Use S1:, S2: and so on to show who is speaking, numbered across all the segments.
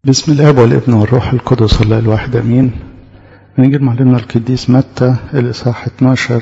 S1: بسم الاب والابن والروح القدس الله الواحد امين نيجي معلمنا القديس متى الاصحاح 12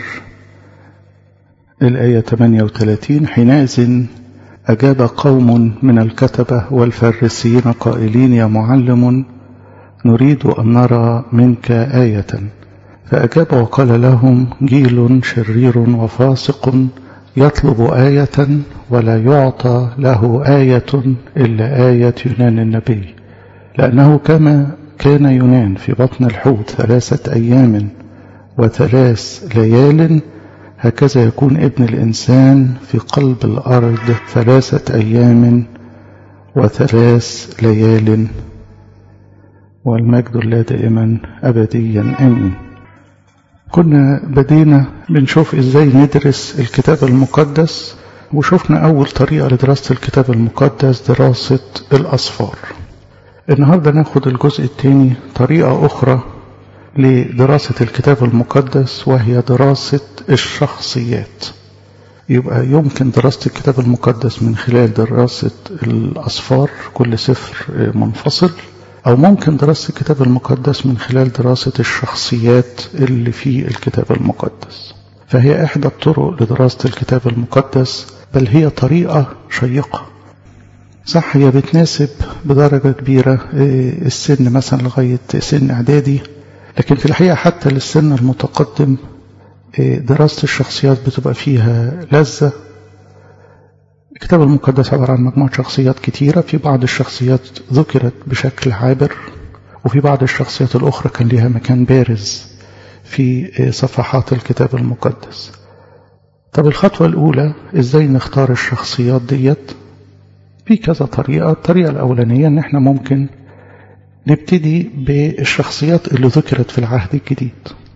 S1: الايه 38 حينئذ اجاب قوم من الكتبه والفريسيين قائلين يا معلم نريد ان نرى منك ايه فاجاب وقال لهم جيل شرير وفاسق يطلب ايه ولا يعطى له ايه الا ايه يونان النبي لأنه كما كان يونان في بطن الحوت ثلاثة أيام وثلاث ليال هكذا يكون ابن الإنسان في قلب الأرض ثلاثة أيام وثلاث ليال والمجد الله دائما أبديا آمين كنا بدينا بنشوف إزاي ندرس الكتاب المقدس وشفنا أول طريقة لدراسة الكتاب المقدس دراسة الأصفار النهارده ناخد الجزء الثاني طريقة أخرى لدراسة الكتاب المقدس وهي دراسة الشخصيات يبقى يمكن دراسة الكتاب المقدس من خلال دراسة الأصفار كل سفر منفصل أو ممكن دراسة الكتاب المقدس من خلال دراسة الشخصيات اللي في الكتاب المقدس فهي إحدى الطرق لدراسة الكتاب المقدس بل هي طريقة شيقة صح هي بتناسب بدرجة كبيرة السن مثلا لغاية سن إعدادي لكن في الحقيقة حتى للسن المتقدم دراسة الشخصيات بتبقى فيها لذة الكتاب المقدس عبارة عن مجموعة شخصيات كتيرة في بعض الشخصيات ذكرت بشكل عابر وفي بعض الشخصيات الأخرى كان لها مكان بارز في صفحات الكتاب المقدس طب الخطوة الأولى إزاي نختار الشخصيات ديت في كذا طريقة الطريقة الأولانية أن احنا ممكن نبتدي بالشخصيات اللي ذكرت في العهد الجديد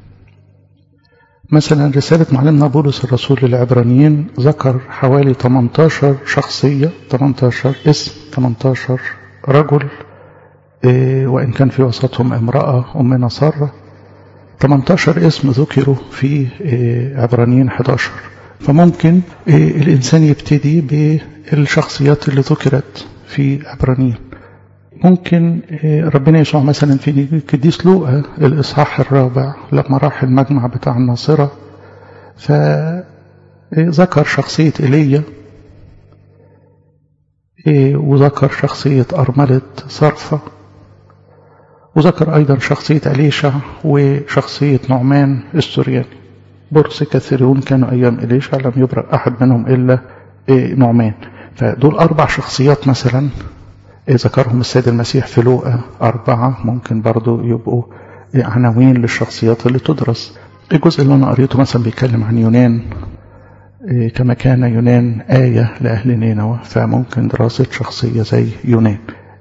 S1: مثلا رسالة معلمنا بولس الرسول للعبرانيين ذكر حوالي 18 شخصية 18 اسم 18 رجل وإن كان في وسطهم امرأة أمنا سارة 18 اسم ذكروا في عبرانيين 11 فممكن الإنسان يبتدي بالشخصيات اللي ذكرت في عبرانيين ممكن ربنا يسوع مثلا في قديس لوقا الإصحاح الرابع لما راح المجمع بتاع الناصرة فذكر شخصية إيليا وذكر شخصية أرملة صرفة وذكر أيضا شخصية أليشع وشخصية نعمان السورياني برص كثيرون كانوا أيام إليشع لم يبرأ أحد منهم إلا نعمان فدول أربع شخصيات مثلا ذكرهم السيد المسيح في لوقا أربعة ممكن برضو يبقوا عناوين للشخصيات اللي تدرس الجزء اللي أنا قريته مثلا بيتكلم عن يونان كما كان يونان آية لأهل نينوى فممكن دراسة شخصية زي يونان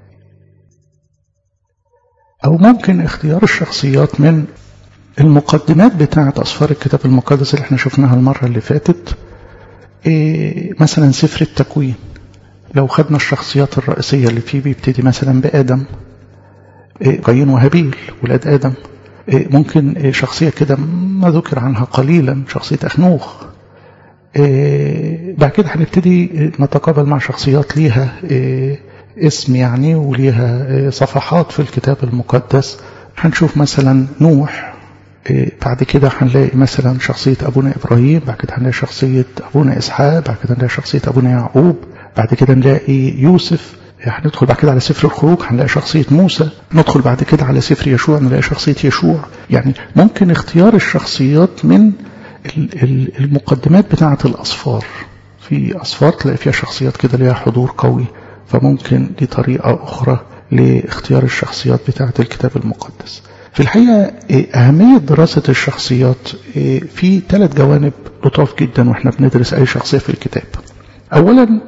S1: أو ممكن اختيار الشخصيات من المقدمات بتاعة أسفار الكتاب المقدس اللي احنا شفناها المرة اللي فاتت إيه مثلا سفر التكوين لو خدنا الشخصيات الرئيسية اللي فيه بيبتدي مثلا بآدم إيه قايين وهابيل ولاد آدم إيه ممكن إيه شخصية كده ما ذكر عنها قليلا شخصية أخنوخ إيه بعد كده هنبتدي نتقابل مع شخصيات ليها إيه اسم يعني وليها إيه صفحات في الكتاب المقدس هنشوف مثلا نوح بعد كده هنلاقي مثلا شخصية أبونا إبراهيم بعد كده هنلاقي شخصية أبونا إسحاق بعد كده هنلاقي شخصية أبونا يعقوب بعد كده نلاقي يوسف هندخل بعد كده على سفر الخروج هنلاقي شخصية موسى ندخل بعد كده على سفر يشوع نلاقي شخصية يشوع يعني ممكن اختيار الشخصيات من المقدمات بتاعة الأصفار في أصفار تلاقي فيها شخصيات كده ليها حضور قوي فممكن دي طريقة أخرى لاختيار الشخصيات بتاعة الكتاب المقدس في الحقيقة أهمية دراسة الشخصيات في ثلاث جوانب لطاف جدا وإحنا بندرس أي شخصية في الكتاب أولا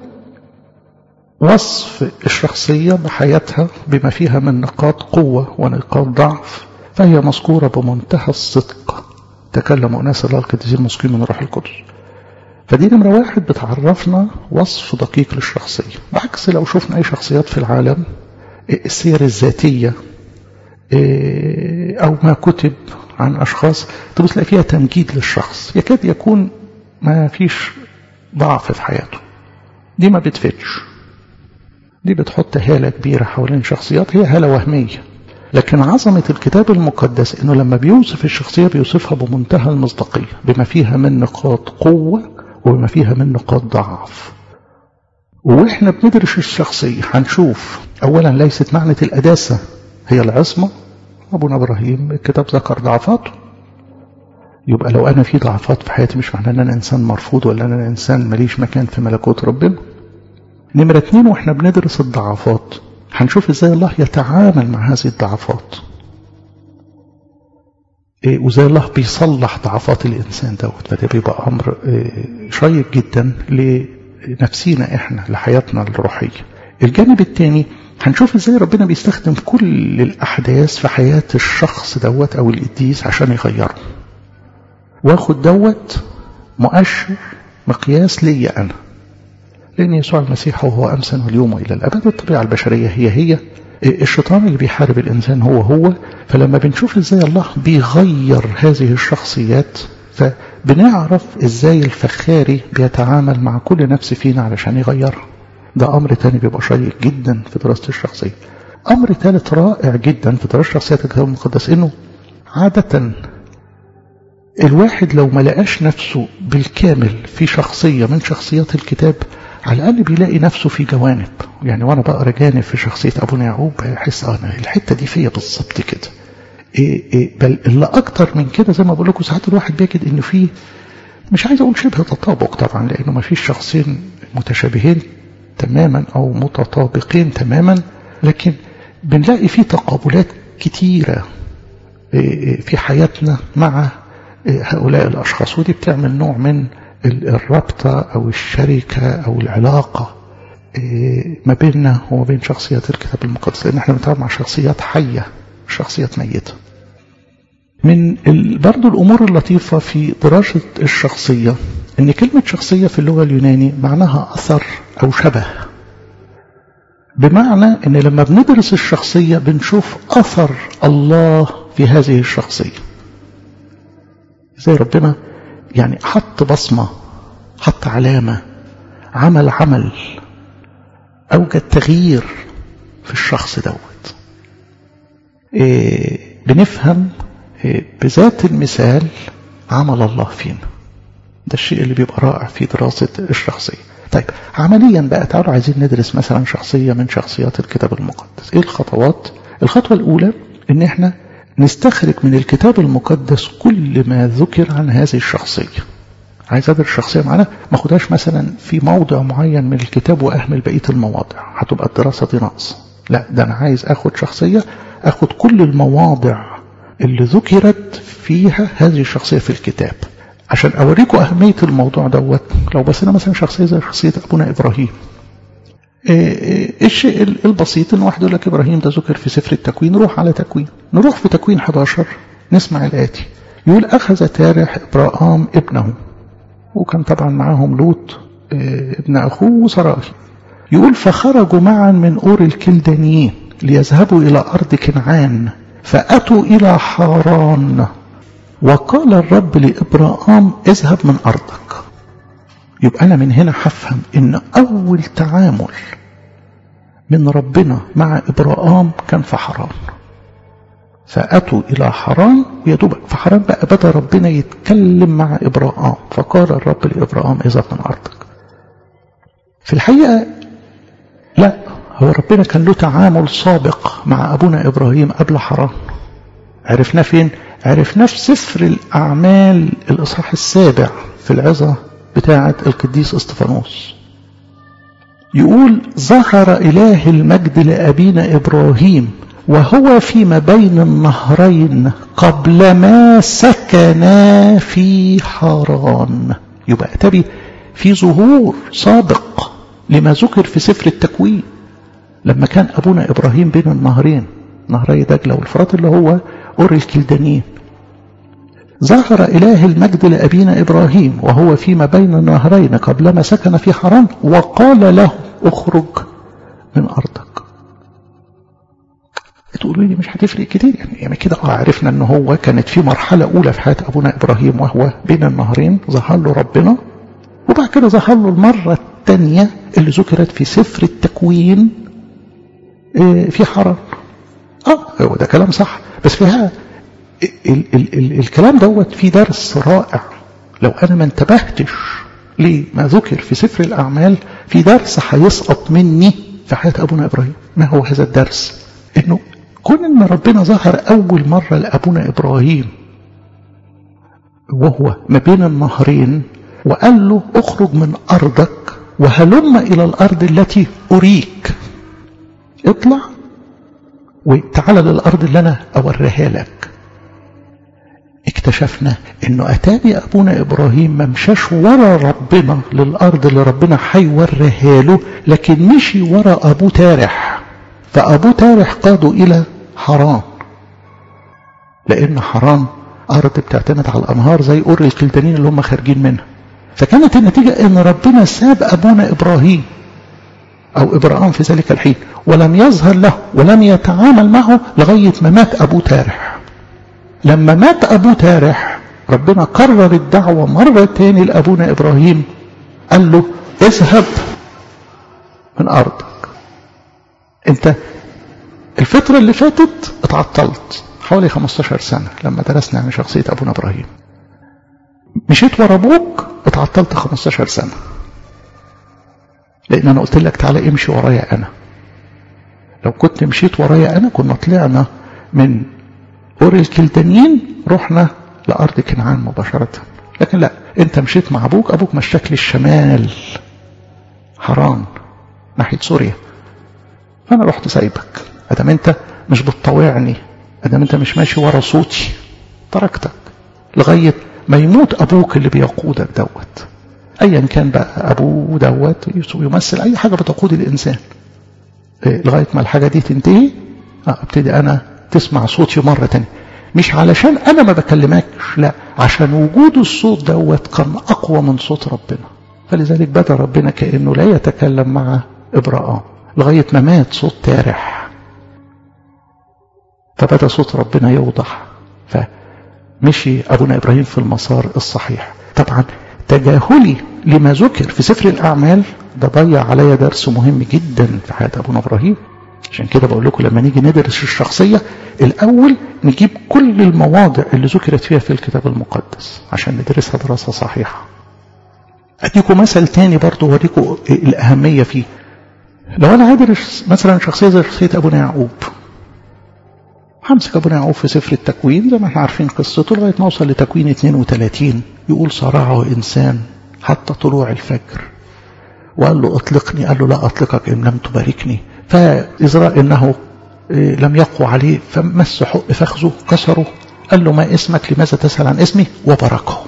S1: وصف الشخصية بحياتها بما فيها من نقاط قوة ونقاط ضعف فهي مذكورة بمنتهى الصدق تكلم أناس الله القديسين المسكين من روح القدس فدي نمرة واحد بتعرفنا وصف دقيق للشخصية بعكس لو شفنا أي شخصيات في العالم السير الذاتية أو ما كتب عن أشخاص تبص تلاقي فيها تمجيد للشخص يكاد يكون ما فيش ضعف في حياته دي ما بتفيدش دي بتحط هالة كبيرة حوالين شخصيات هي هالة وهمية لكن عظمة الكتاب المقدس انه لما بيوصف الشخصية بيوصفها بمنتهى المصداقية بما فيها من نقاط قوة وبما فيها من نقاط ضعف واحنا بندرس الشخصية هنشوف اولا ليست معنى القداسة هي العصمة ابونا ابراهيم الكتاب ذكر ضعفاته يبقى لو انا في ضعفات في حياتي مش معناه ان انا انسان مرفوض ولا انا انسان ماليش مكان في ملكوت ربنا نمرة اتنين واحنا بندرس الضعفات هنشوف ازاي الله يتعامل مع هذه الضعفات إيه وازاي الله بيصلح ضعفات الانسان دوت فده بيبقى امر إيه شيق جدا لنفسينا احنا لحياتنا الروحيه الجانب الثاني هنشوف ازاي ربنا بيستخدم كل الاحداث في حياه الشخص دوت او القديس عشان يغيره واخد دوت مؤشر مقياس ليا انا لأن يسوع المسيح هو أمسا واليوم وإلى الأبد الطبيعة البشرية هي هي الشيطان اللي بيحارب الإنسان هو هو فلما بنشوف إزاي الله بيغير هذه الشخصيات فبنعرف إزاي الفخاري بيتعامل مع كل نفس فينا علشان يغيرها ده أمر تاني بيبقى شيق جدا في دراسة الشخصية أمر ثالث رائع جدا في دراسة شخصيات الكتاب المقدس إنه عادة الواحد لو ما لقاش نفسه بالكامل في شخصية من شخصيات الكتاب على الأقل بيلاقي نفسه في جوانب يعني وأنا بقرا جانب في شخصية أبونا يعقوب بحس أنا الحتة دي فيا بالظبط كده إيه إيه بل اللي أكتر من كده زي ما بقول لكم ساعات الواحد بيجد إنه في مش عايز أقول شبه تطابق طبعا لأنه ما فيش شخصين متشابهين تماما أو متطابقين تماما لكن بنلاقي في تقابلات كتيرة إيه في حياتنا مع هؤلاء الأشخاص ودي بتعمل نوع من الرابطة أو الشركة أو العلاقة ما بيننا وما بين شخصيات الكتاب المقدس لأن احنا بنتعامل مع شخصيات حية شخصيات ميتة من برضو الأمور اللطيفة في دراسة الشخصية أن كلمة شخصية في اللغة اليوناني معناها أثر أو شبه بمعنى أن لما بندرس الشخصية بنشوف أثر الله في هذه الشخصية زي ربنا يعني حط بصمة حط علامة عمل عمل أوجد تغيير في الشخص دوت إيه بنفهم إيه بذات المثال عمل الله فينا ده الشيء اللي بيبقى رائع في دراسة الشخصية طيب عمليا بقى تعالوا عايزين ندرس مثلا شخصية من شخصيات الكتاب المقدس ايه الخطوات الخطوة الأولى ان احنا نستخرج من الكتاب المقدس كل ما ذكر عن هذه الشخصية عايز ادرس الشخصية معانا ما اخدهاش مثلا في موضع معين من الكتاب واهمل بقية المواضع هتبقى الدراسة دي ناقصة لا ده انا عايز اخد شخصية اخد كل المواضع اللي ذكرت فيها هذه الشخصية في الكتاب عشان اوريكم اهمية الموضوع دوت لو بصينا مثلا شخصية زي شخصية ابونا ابراهيم الشيء البسيط ان واحد يقول لك ابراهيم ده ذكر في سفر التكوين نروح على تكوين نروح في تكوين 11 نسمع الاتي يقول اخذ تارح ابراهام ابنه وكان طبعا معاهم لوط ابن اخوه وسراي يقول فخرجوا معا من اور الكلدانيين ليذهبوا الى ارض كنعان فاتوا الى حاران وقال الرب لابراهام اذهب من ارضك يبقى أنا من هنا هفهم إن أول تعامل من ربنا مع إبراهام كان في حران فأتوا إلى حران ويدوب في حران بقى بدأ ربنا يتكلم مع إبراهام فقال الرب لإبراهام اذهب من أرضك في الحقيقة لا هو ربنا كان له تعامل سابق مع أبونا إبراهيم قبل حران عرفناه فين؟ عرفناه في سفر الأعمال الإصحاح السابع في العظة بتاعة القديس استفانوس يقول ظهر إله المجد لأبينا إبراهيم وهو فيما بين النهرين قبل ما سكن في حران يبقى تبي في ظهور سابق لما ذكر في سفر التكوين لما كان أبونا إبراهيم بين النهرين نهري دجلة والفرات اللي هو أور الكلدانيين ظهر إله المجد لأبينا إبراهيم وهو فيما بين النهرين قبلما سكن في حران وقال له اخرج من أرضك تقولوا لي مش هتفرق كتير يعني, يعني كده اه عرفنا ان هو كانت في مرحلة اولى في حياة ابونا ابراهيم وهو بين النهرين ظهر له ربنا وبعد كده ظهر له المرة الثانية اللي ذكرت في سفر التكوين إيه في حرام اه هو ده كلام صح بس فيها ال ال ال الكلام دوت فيه درس رائع لو انا ما انتبهتش لما ذكر في سفر الاعمال في درس هيسقط مني في حياه ابونا ابراهيم ما هو هذا الدرس انه كون ان ربنا ظهر اول مره لابونا ابراهيم وهو ما بين النهرين وقال له اخرج من ارضك وهلم الى الارض التي اريك اطلع وتعال للارض اللي انا اوريها لك اكتشفنا انه اتاني ابونا ابراهيم ما مشاش ورا ربنا للارض اللي ربنا هيوريها له لكن مشي ورا ابوه تارح فابوه تارح قاده الى حران لان حران ارض بتعتمد على الانهار زي اور الكلدانين اللي هم خارجين منها فكانت النتيجه ان ربنا ساب ابونا ابراهيم او ابراهيم في ذلك الحين ولم يظهر له ولم يتعامل معه لغايه ما مات ابوه تارح لما مات أبوه تارح ربنا كرر الدعوة مرة تاني لأبونا إبراهيم قال له اذهب من أرضك أنت الفترة اللي فاتت اتعطلت حوالي 15 سنة لما درسنا عن شخصية أبونا إبراهيم مشيت ورا أبوك اتعطلت 15 سنة لأن أنا قلت لك تعالى امشي ورايا أنا لو كنت مشيت ورايا أنا كنا طلعنا من اور الكلدانيين رحنا لأرض كنعان مباشرة لكن لا انت مشيت مع ابوك ابوك مشاك للشمال حران ناحية سوريا فانا رحت سايبك ادام انت مش بتطوعني ادام انت مش ماشي ورا صوتي تركتك لغاية ما يموت ابوك اللي بيقودك دوت ايا كان بقى ابوه دوت يمثل اي حاجة بتقود الانسان لغاية ما الحاجة دي تنتهي ابتدي انا تسمع صوتي مرة تانية مش علشان أنا ما بكلمكش لا عشان وجود الصوت دوت كان أقوى من صوت ربنا فلذلك بدأ ربنا كأنه لا يتكلم مع إبراء لغاية ما مات صوت تارح فبدأ صوت ربنا يوضح فمشي أبونا إبراهيم في المسار الصحيح طبعا تجاهلي لما ذكر في سفر الأعمال ده ضيع عليا درس مهم جدا في حياة أبونا إبراهيم عشان كده بقول لكم لما نيجي ندرس الشخصية الأول نجيب كل المواضع اللي ذكرت فيها في الكتاب المقدس عشان ندرسها دراسة صحيحة أديكم مثل تاني برضه أوريكم الأهمية فيه لو أنا هدرس مثلا شخصية زي شخصية أبونا يعقوب همسك أبونا يعقوب في سفر التكوين زي ما احنا عارفين قصته لغاية ما أوصل لتكوين 32 يقول صرعه إنسان حتى طلوع الفجر وقال له أطلقني قال له لا أطلقك إن لم تباركني فإزراء إنه لم يقوى عليه فمس حق فخذه كسره قال له ما اسمك لماذا تسأل عن اسمي وبركه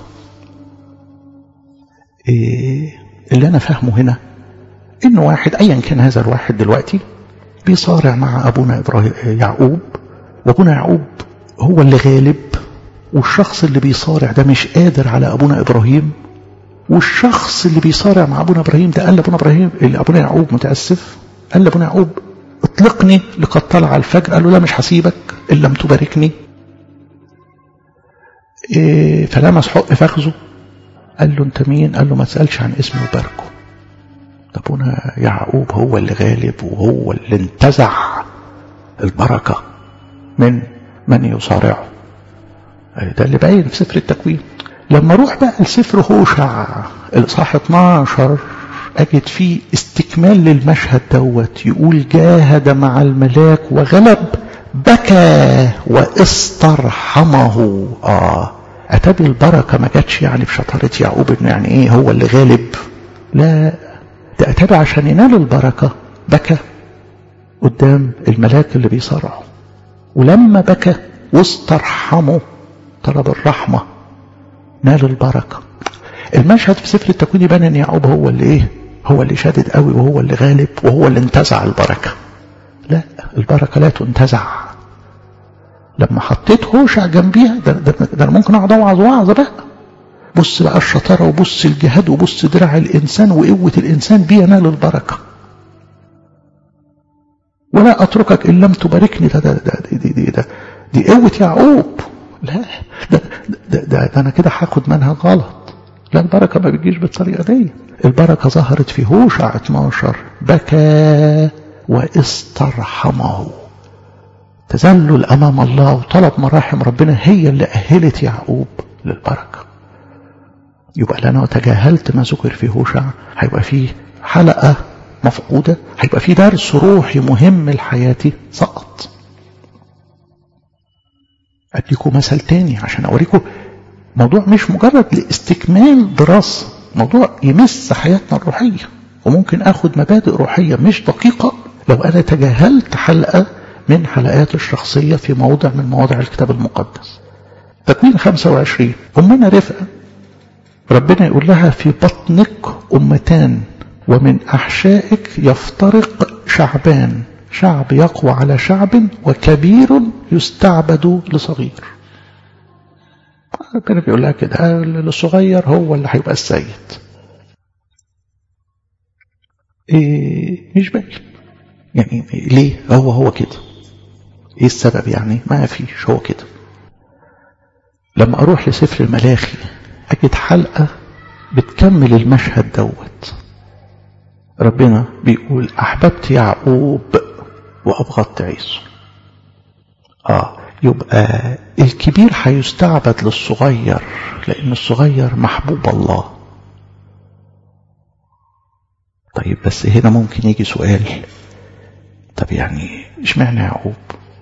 S1: إيه اللي أنا فاهمه هنا إن واحد أيا كان هذا الواحد دلوقتي بيصارع مع أبونا إبراهيم يعقوب وأبونا يعقوب هو اللي غالب والشخص اللي بيصارع ده مش قادر على أبونا إبراهيم والشخص اللي بيصارع مع أبونا إبراهيم ده قال لأبونا إبراهيم أبونا يعقوب متأسف قال لابونا يعقوب اطلقني لقد طلع الفجر قال له لا مش هسيبك ان لم تباركني إيه فلمس حق فخذه قال له انت مين قال له ما تسالش عن اسمي وباركه ابونا يعقوب هو اللي غالب وهو اللي انتزع البركه من من يصارعه ده اللي باين في سفر التكوين لما اروح بقى لسفر هوشع الاصحاح 12 أجد فيه استكمال للمشهد دوت يقول جاهد مع الملاك وغلب بكى واسترحمه آه أتبي البركة ما جاتش يعني بشطارة يعقوب إنه يعني إيه هو اللي غالب لا ده أتبي عشان ينال البركة بكى قدام الملاك اللي بيصارعه ولما بكى واسترحمه طلب الرحمة نال البركة المشهد في سفر التكوين يبان ان يعقوب هو اللي ايه هو اللي شادد قوي وهو اللي غالب وهو اللي انتزع البركه لا البركه لا تنتزع لما حطيت هوشع جنبيها ده, ده, ده انا ممكن اقعد اوعظ وعظ بقى بص بقى الشطاره وبص الجهاد وبص دراع الانسان وقوه الانسان بينال البركه ولا اتركك ان لم تباركني ده ده ده دي, دي, دي, ده دي قوه يعقوب لا ده ده, ده, ده انا كده هاخد منها غلط لا البركة ما بتجيش بالطريقة دي البركة ظهرت في هوشع 12 بكى واسترحمه تذلل أمام الله وطلب مراحم ربنا هي اللي أهلت يعقوب للبركة يبقى لأنه تجاهلت ما ذكر في هوشع هيبقى فيه حلقة مفقودة هيبقى فيه درس روحي مهم لحياتي سقط أديكم مثل تاني عشان أوريكم موضوع مش مجرد لاستكمال دراسة موضوع يمس حياتنا الروحية وممكن أخد مبادئ روحية مش دقيقة لو أنا تجاهلت حلقة من حلقات الشخصية في موضع من مواضع الكتاب المقدس تكوين 25 أمنا رفقة ربنا يقول لها في بطنك أمتان ومن أحشائك يفترق شعبان شعب يقوى على شعب وكبير يستعبد لصغير ربنا بيقول لها كده الصغير هو اللي هيبقى السيد إيه مش باين يعني ليه هو هو كده ايه السبب يعني ما فيش هو كده لما اروح لسفر الملاخي اجد حلقة بتكمل المشهد دوت ربنا بيقول احببت يعقوب وابغضت عيسو اه يبقى الكبير هيستعبد للصغير لان الصغير محبوب الله طيب بس هنا ممكن يجي سؤال طب يعني اشمعنى يعقوب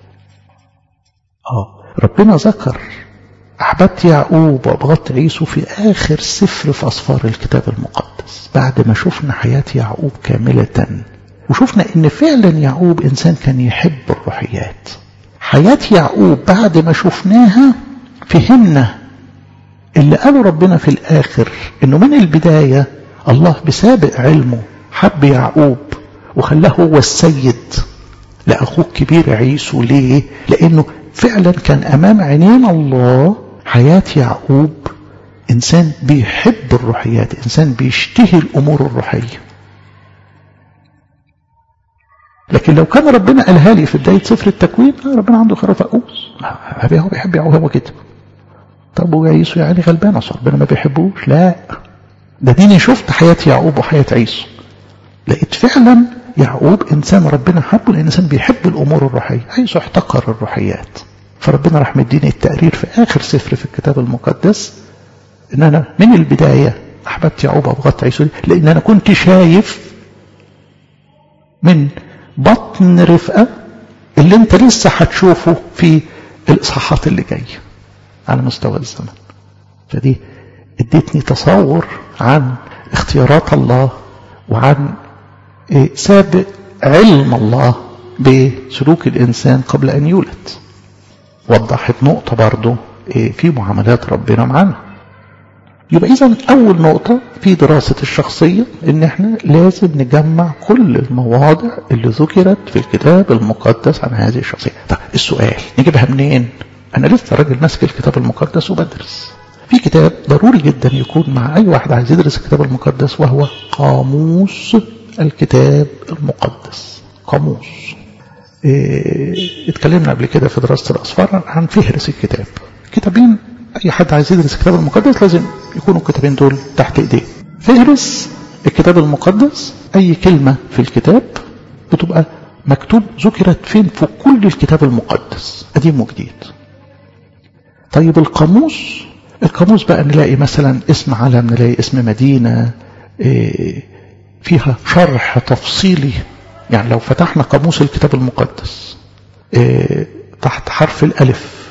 S1: اه ربنا ذكر احببت يعقوب وابغضت عيسو في اخر سفر في اسفار الكتاب المقدس بعد ما شفنا حياة يعقوب كاملة وشفنا ان فعلا يعقوب انسان كان يحب الروحيات حياة يعقوب بعد ما شفناها فهمنا اللي قاله ربنا في الاخر انه من البداية الله بسابق علمه حب يعقوب وخلاه هو السيد لأخوه الكبير عيسو ليه لأنه فعلا كان أمام عينين الله حياة يعقوب إنسان بيحب الروحيات إنسان بيشتهي الأمور الروحية لكن لو كان ربنا قالها لي في بداية سفر التكوين ربنا عنده خرافة أوس هو بيحب يعقوب هو كده طب وعيسو يعني غلبان أصلا ربنا ما بيحبوش لا ده ديني شفت حياة يعقوب وحياة عيسو لقيت فعلا يعقوب إنسان ربنا حبه لأن إنسان بيحب الأمور الروحية عايز احتقر الروحيات فربنا راح مديني التقرير في آخر سفر في الكتاب المقدس إن أنا من البداية أحببت يعقوب أبغضت عيسو لأن أنا كنت شايف من بطن رفقة اللي أنت لسه هتشوفه في الإصحاحات اللي جاية على مستوى الزمن فدي ادتني تصور عن اختيارات الله وعن سابق علم الله بسلوك الإنسان قبل أن يولد وضحت نقطة برضو في معاملات ربنا معانا يبقى إذا أول نقطة في دراسة الشخصية إن إحنا لازم نجمع كل المواضع اللي ذكرت في الكتاب المقدس عن هذه الشخصية طب السؤال نجيبها منين أنا لسه راجل ماسك الكتاب المقدس وبدرس في كتاب ضروري جدا يكون مع أي واحد عايز يدرس الكتاب المقدس وهو قاموس الكتاب المقدس قاموس إيه اتكلمنا قبل كده في دراسة الأسفار عن فهرس الكتاب كتابين أي حد عايز يدرس الكتاب المقدس لازم يكونوا الكتابين دول تحت إيديه فهرس الكتاب المقدس أي كلمة في الكتاب بتبقى مكتوب ذكرت فين في كل الكتاب المقدس قديم وجديد طيب القاموس القاموس بقى نلاقي مثلا اسم علم نلاقي اسم مدينة إيه فيها شرح تفصيلي يعني لو فتحنا قاموس الكتاب المقدس إيه تحت حرف الألف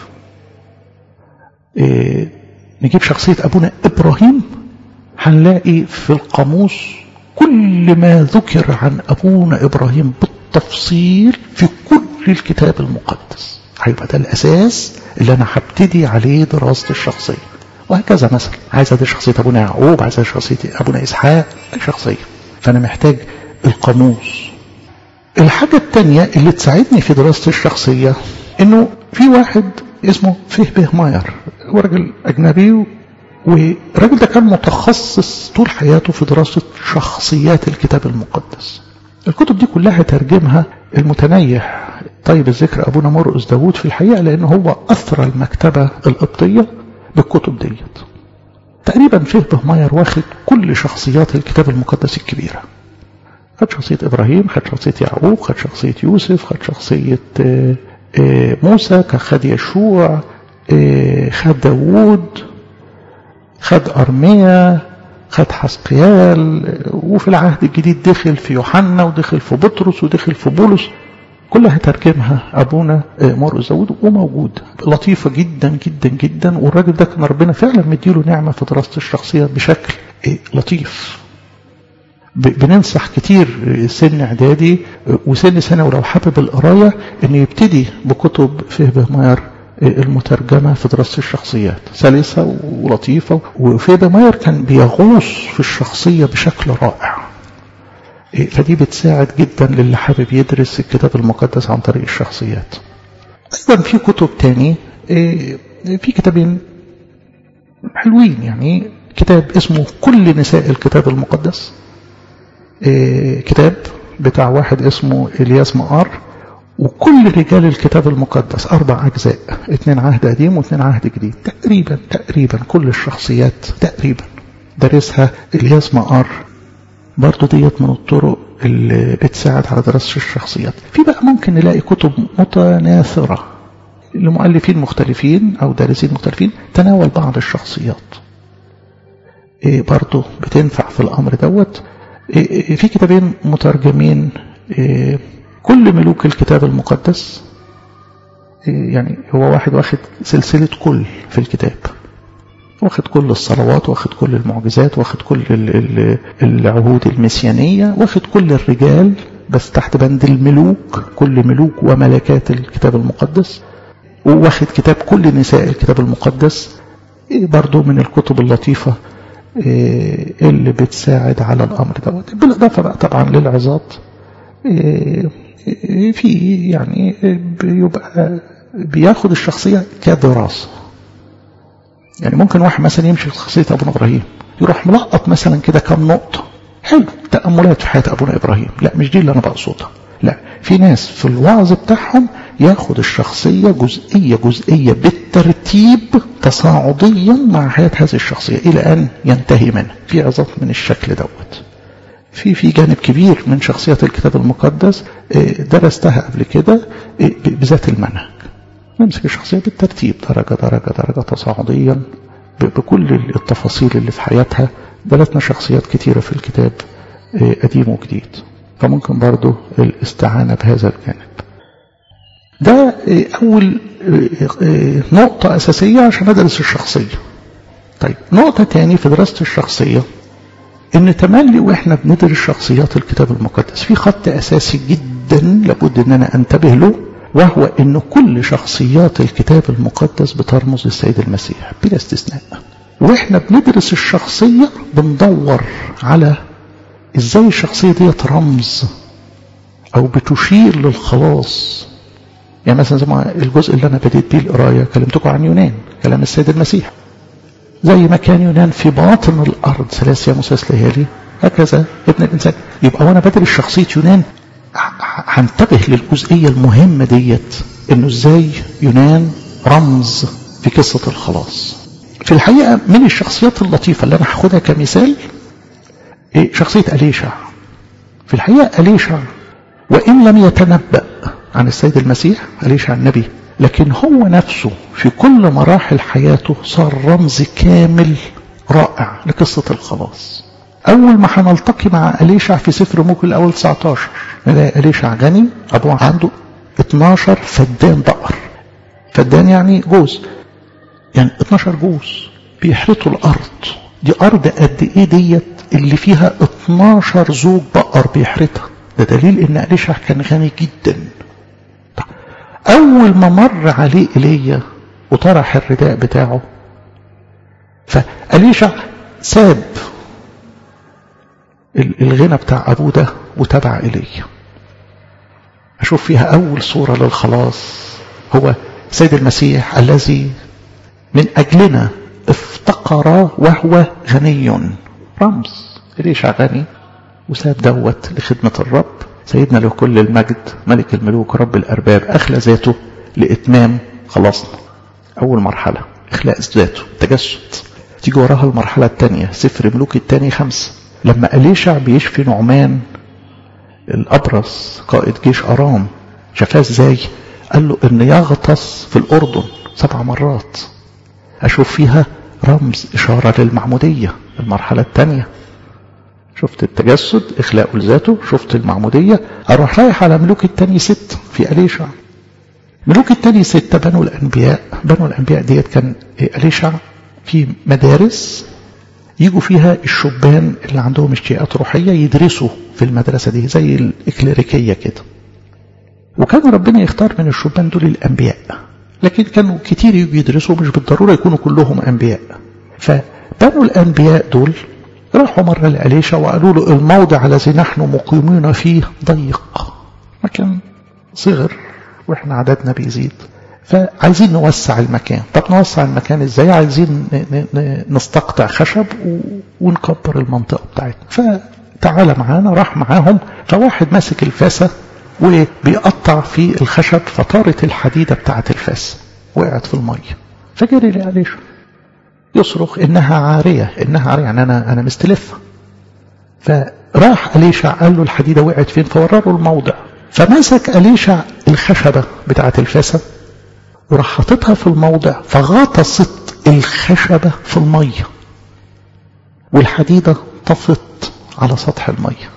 S1: إيه نجيب شخصية أبونا إبراهيم هنلاقي في القاموس كل ما ذكر عن أبونا إبراهيم بالتفصيل في كل الكتاب المقدس هيبقى ده الأساس اللي أنا هبتدي عليه دراسة الشخصية وهكذا مثلا عايز ادي شخصية ابونا يعقوب عايز ادي شخصية ابونا اسحاق اي شخصية فانا محتاج القاموس الحاجة التانية اللي تساعدني في دراسة الشخصية انه في واحد اسمه فهبه ماير هو راجل اجنبي والراجل ده كان متخصص طول حياته في دراسة شخصيات الكتاب المقدس الكتب دي كلها ترجمها المتنيح طيب الذكر ابونا مرقس داوود في الحقيقة لان هو اثرى المكتبة القبطية بالكتب ديت تقريبا فهبه ماير واخد كل شخصيات الكتاب المقدس الكبيرة خد شخصية إبراهيم خد شخصية يعقوب خد شخصية يوسف خد شخصية موسى خد يشوع خد داوود خد أرميا خد حسقيال وفي العهد الجديد دخل في يوحنا ودخل في بطرس ودخل في بولس كلها ترجمها أبونا مرقس داوود وموجود لطيفة جدا جدا جدا والراجل ده كان ربنا فعلا مديله نعمة في دراسة الشخصية بشكل لطيف بننصح كتير سن اعدادي وسن سنة ولو حابب القراية انه يبتدي بكتب فهبه ماير المترجمة في دراسة الشخصيات سلسة ولطيفة وفيدا ماير كان بيغوص في الشخصية بشكل رائع فدي بتساعد جدا للي حابب يدرس الكتاب المقدس عن طريق الشخصيات أيضا في كتب تاني في كتابين حلوين يعني كتاب اسمه كل نساء الكتاب المقدس كتاب بتاع واحد اسمه إلياس مقار وكل رجال الكتاب المقدس أربع أجزاء اثنين عهد قديم واثنين عهد جديد تقريبا تقريبا كل الشخصيات تقريبا دارسها إلياس مقار برضو ديت من الطرق اللي بتساعد على دراسة الشخصيات في بقى ممكن نلاقي كتب متناثرة لمؤلفين مختلفين أو دارسين مختلفين تناول بعض الشخصيات إيه برضو بتنفع في الأمر دوت إيه في كتابين مترجمين إيه كل ملوك الكتاب المقدس يعني هو واحد واخد سلسلة كل في الكتاب واخد كل الصلوات واخد كل المعجزات واخد كل العهود المسيانية واخد كل الرجال بس تحت بند الملوك كل ملوك وملكات الكتاب المقدس واخد كتاب كل نساء الكتاب المقدس برضو من الكتب اللطيفة اللي بتساعد على الأمر دوت بالإضافة بقى طبعا للعظات في يعني بيبقى بياخد الشخصية كدراسة يعني ممكن واحد مثلا يمشي في شخصية أبونا إبراهيم يروح ملقط مثلا كده كم نقطة حلو تأملات في حياة أبونا إبراهيم لا مش دي اللي أنا بقصدها لا في ناس في الوعظ بتاعهم ياخد الشخصية جزئية جزئية بالترتيب تصاعديا مع حياة هذه الشخصية إلى أن ينتهي منها في عظات من الشكل دوت في في جانب كبير من شخصيات الكتاب المقدس درستها قبل كده بذات المنهج نمسك الشخصية بالترتيب درجة درجة درجة تصاعديا بكل التفاصيل اللي في حياتها درسنا شخصيات كتيرة في الكتاب قديم وجديد فممكن برضو الاستعانة بهذا الجانب ده أول نقطة أساسية عشان أدرس الشخصية طيب نقطة تاني في دراسة الشخصية ان تملي واحنا بندرس شخصيات الكتاب المقدس في خط اساسي جدا لابد ان انا انتبه له وهو ان كل شخصيات الكتاب المقدس بترمز للسيد المسيح بلا استثناء واحنا بندرس الشخصية بندور على ازاي الشخصية دي رمز او بتشير للخلاص يعني مثلا زي ما الجزء اللي انا بديت بيه القرايه كلمتكم عن يونان كلام السيد المسيح زي ما كان يونان في باطن الارض ثلاث ايام وثلاث ليالي هكذا ابن الانسان يبقى وانا بدرس شخصيه يونان هنتبه للجزئيه المهمه ديت انه ازاي يونان رمز في قصه الخلاص في الحقيقه من الشخصيات اللطيفه اللي انا هاخدها كمثال إيه شخصيه اليشع في الحقيقه اليشع وان لم يتنبأ عن السيد المسيح أليشع النبي لكن هو نفسه في كل مراحل حياته صار رمز كامل رائع لقصة الخلاص أول ما هنلتقي مع أليشع في سفر ملوك الأول 19 نلاقي أليشع غني أبوه عنده 12 فدان بقر فدان يعني جوز يعني 12 جوز بيحرثوا الأرض دي أرض قد إيه ديت اللي فيها 12 زوج بقر بيحرثها ده دليل إن أليشع كان غني جدا أول ما مر عليه إيليا وطرح الرداء بتاعه فأليشع ساب الغنى بتاع أبوه ده وتبع إيليا أشوف فيها أول صورة للخلاص هو سيد المسيح الذي من أجلنا افتقر وهو غني رمز إليشع غني وساب دوت لخدمة الرب سيدنا له كل المجد ملك الملوك رب الأرباب أخلى ذاته لإتمام خلاصنا أول مرحلة إخلاء ذاته تجسد تيجي وراها المرحلة الثانية سفر ملوك الثاني خمسة لما أليشع بيشفي نعمان الأبرص قائد جيش أرام شافاه ازاي قال له ان يغطس في الأردن سبع مرات أشوف فيها رمز إشارة للمعمودية المرحلة الثانية شفت التجسد إخلاقه لذاته شفت المعمودية أروح رايح على ملوك التاني ست في أليشع ملوك التاني ستة بنو الأنبياء بنو الأنبياء ديت كان أليشع في مدارس يجوا فيها الشبان اللي عندهم اشتياقات روحية يدرسوا في المدرسة دي زي الإكليريكية كده وكان ربنا يختار من الشبان دول الأنبياء لكن كانوا كتير يجوا يدرسوا مش بالضرورة يكونوا كلهم أنبياء فبنو الأنبياء دول راحوا مرة لأليشا وقالوا له الموضع الذي نحن مقيمين فيه ضيق مكان صغر واحنا عددنا بيزيد فعايزين نوسع المكان طب نوسع المكان ازاي عايزين نستقطع خشب ونكبر المنطقة بتاعتنا فتعالى معانا راح معاهم فواحد ماسك الفاسة وبيقطع في الخشب فطارت الحديدة بتاعت الفاسة وقعت في المية فجري لأليشا يصرخ إنها عارية إنها عارية يعني أنا, أنا مستلفة فراح أليشع قال له الحديدة وقعت فين فورره الموضع فمسك أليشع الخشبة بتاعت الفاسة وراح حاططها في الموضع فغطست الخشبة في المية والحديدة طفت على سطح المية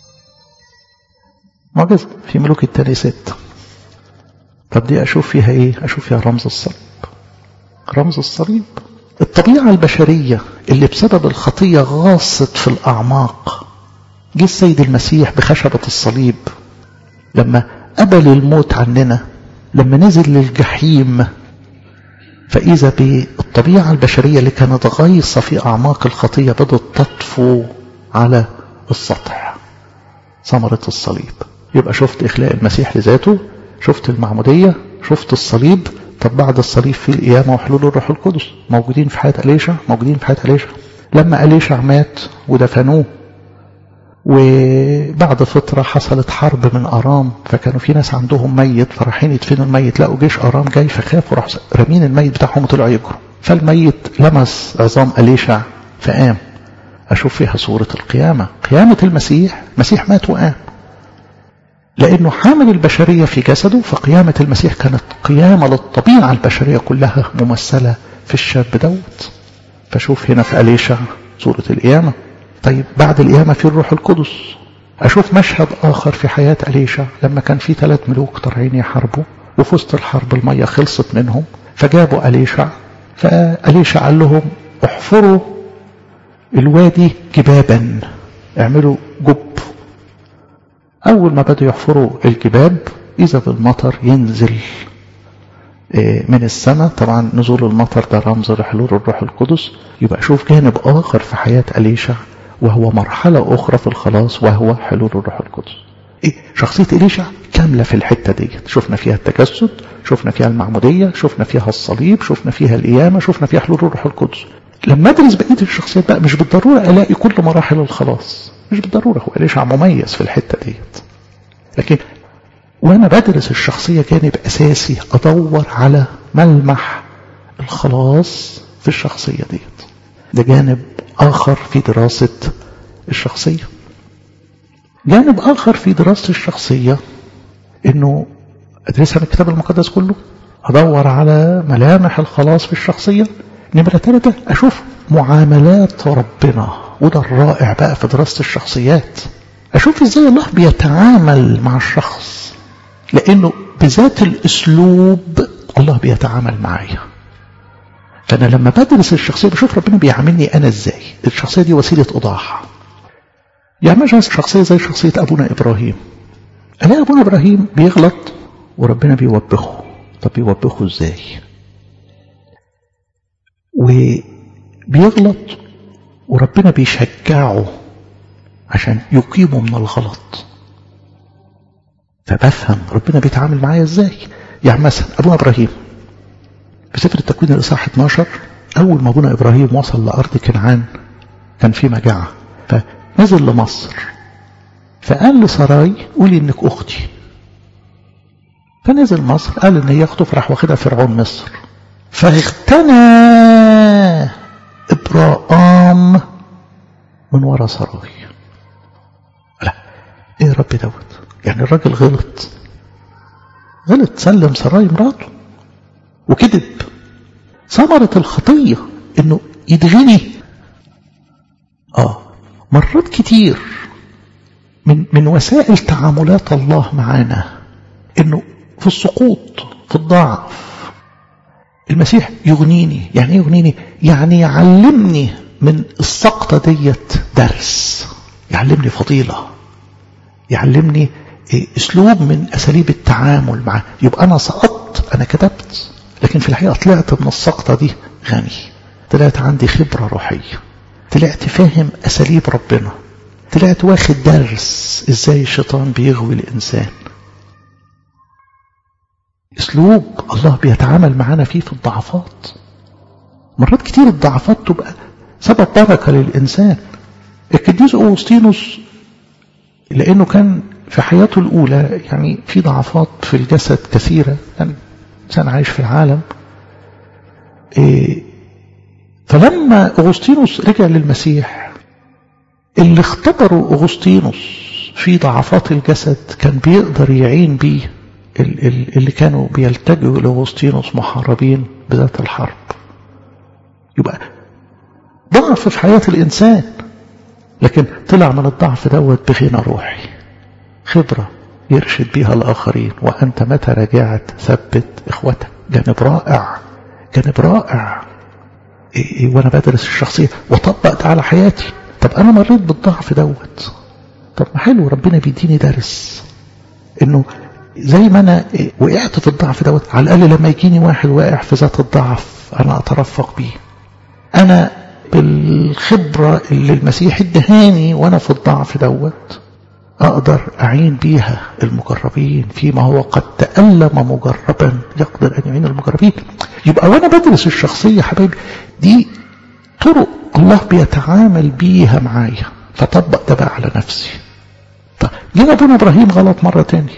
S1: معجزة في ملوك التاني ستة طب دي أشوف فيها إيه أشوف فيها رمز الصليب رمز الصليب الطبيعة البشرية اللي بسبب الخطية غاصت في الأعماق جه السيد المسيح بخشبة الصليب لما قبل الموت عننا لما نزل للجحيم فإذا بالطبيعة البشرية اللي كانت غايصة في أعماق الخطية بدأت تطفو على السطح ثمرة الصليب يبقى شفت إخلاء المسيح لذاته شفت المعمودية شفت الصليب طب بعد الصليب في القيامة وحلول الروح القدس موجودين في حياة أليشع موجودين في حياة أليشع لما أليشع مات ودفنوه وبعد فترة حصلت حرب من أرام فكانوا في ناس عندهم ميت فرايحين يدفنوا الميت لقوا جيش أرام جاي فخافوا راح رامين الميت بتاعهم وطلعوا يجروا فالميت لمس عظام أليشع فقام أشوف فيها صورة القيامة قيامة المسيح المسيح مات وقام لأنه حامل البشرية في جسده فقيامة المسيح كانت قيامة للطبيعة البشرية كلها ممثلة في الشاب دوت فشوف هنا في أليشع صورة القيامة طيب بعد القيامة في الروح القدس أشوف مشهد آخر في حياة أليشع لما كان في ثلاث ملوك طالعين يحاربوا وفي وسط الحرب المية خلصت منهم فجابوا أليشع فأليشع قال لهم احفروا الوادي جبابا اعملوا جب أول ما بدأوا يحفروا الجباب إذا بالمطر ينزل من السماء طبعا نزول المطر ده رمز لحلول الروح القدس يبقى شوف جانب آخر في حياة أليشع وهو مرحلة أخرى في الخلاص وهو حلول الروح القدس إيه شخصية إليشع كاملة في الحتة دي شفنا فيها التجسد شفنا فيها المعمودية شفنا فيها الصليب شفنا فيها القيامة شفنا فيها حلول الروح القدس لما أدرس بقية الشخصيات بقى مش بالضرورة ألاقي كل مراحل الخلاص مش بالضرورة هو إليشع مميز في الحتة ديت لكن وأنا بدرس الشخصية جانب أساسي أدور على ملمح الخلاص في الشخصية ديت ده جانب آخر في دراسة الشخصية جانب آخر في دراسة الشخصية إنه أدرسها من الكتاب المقدس كله أدور على ملامح الخلاص في الشخصية نمرة ثلاثة أشوف معاملات ربنا وده الرائع بقى في دراسة الشخصيات أشوف إزاي الله بيتعامل مع الشخص لأنه بذات الأسلوب الله بيتعامل معايا فأنا لما بدرس الشخصية بشوف ربنا بيعاملني أنا إزاي الشخصية دي وسيلة إيضاح يعني مثلا شخصية زي شخصية أبونا إبراهيم ألاقي أبونا إبراهيم بيغلط وربنا بيوبخه طب بيوبخه إزاي وبيغلط وربنا بيشجعه عشان يقيمه من الغلط فبفهم ربنا بيتعامل معايا ازاي يعني مثلا ابونا ابراهيم في سفر التكوين الاصحاح 12 اول ما ابونا ابراهيم وصل لارض كنعان كان في مجاعه فنزل لمصر فقال لسراي قولي انك اختي فنزل مصر قال ان هي اخته فراح واخدها فرعون مصر فاغتنى ابراهام من ورا سراي لا ايه يا رب دوت يعني الراجل غلط غلط سلم سراي مراته وكذب ثمرة الخطية انه يدغني اه مرات كتير من من وسائل تعاملات الله معانا انه في السقوط في الضعف المسيح يغنيني يعني ايه يغنيني يعني يعلمني من السقطة ديت درس يعلمني فضيلة يعلمني اسلوب من اساليب التعامل معاه يبقى انا سقطت انا كتبت لكن في الحقيقة طلعت من السقطة دي غني طلعت عندي خبرة روحية طلعت فاهم اساليب ربنا طلعت واخد درس ازاي الشيطان بيغوي الانسان اسلوب الله بيتعامل معانا فيه في الضعفات مرات كتير الضعفات تبقى سبب بركة للإنسان القديس أوغسطينوس لأنه كان في حياته الأولى يعني في ضعفات في الجسد كثيرة يعني إنسان عايش في العالم إيه فلما أغسطينوس رجع للمسيح اللي اختبروا أغسطينوس في ضعفات الجسد كان بيقدر يعين بيه اللي كانوا بيلتجئوا لأغسطينوس محاربين بذات الحرب يبقى ضعف في حياة الإنسان لكن طلع من الضعف دوت بغنى روحي خبرة يرشد بها الآخرين وأنت متى رجعت ثبت إخوتك جانب رائع جانب رائع إيه إيه وأنا بدرس الشخصية وطبق ده على حياتي طب أنا مريت بالضعف دوت طب ما حلو ربنا بيديني درس إنه زي ما أنا وقعت في الضعف دوت على الأقل لما يجيني واحد واقع في ذات الضعف أنا أترفق بيه أنا بالخبرة اللي المسيح ادهاني وأنا في الضعف دوت أقدر أعين بيها المجربين فيما هو قد تألم مجربا يقدر أن يعين المجربين يبقى وأنا بدرس الشخصية حبايبي دي طرق الله بيتعامل بيها معايا فطبق ده بقى على نفسي طب جينا ابونا ابراهيم غلط مرة تاني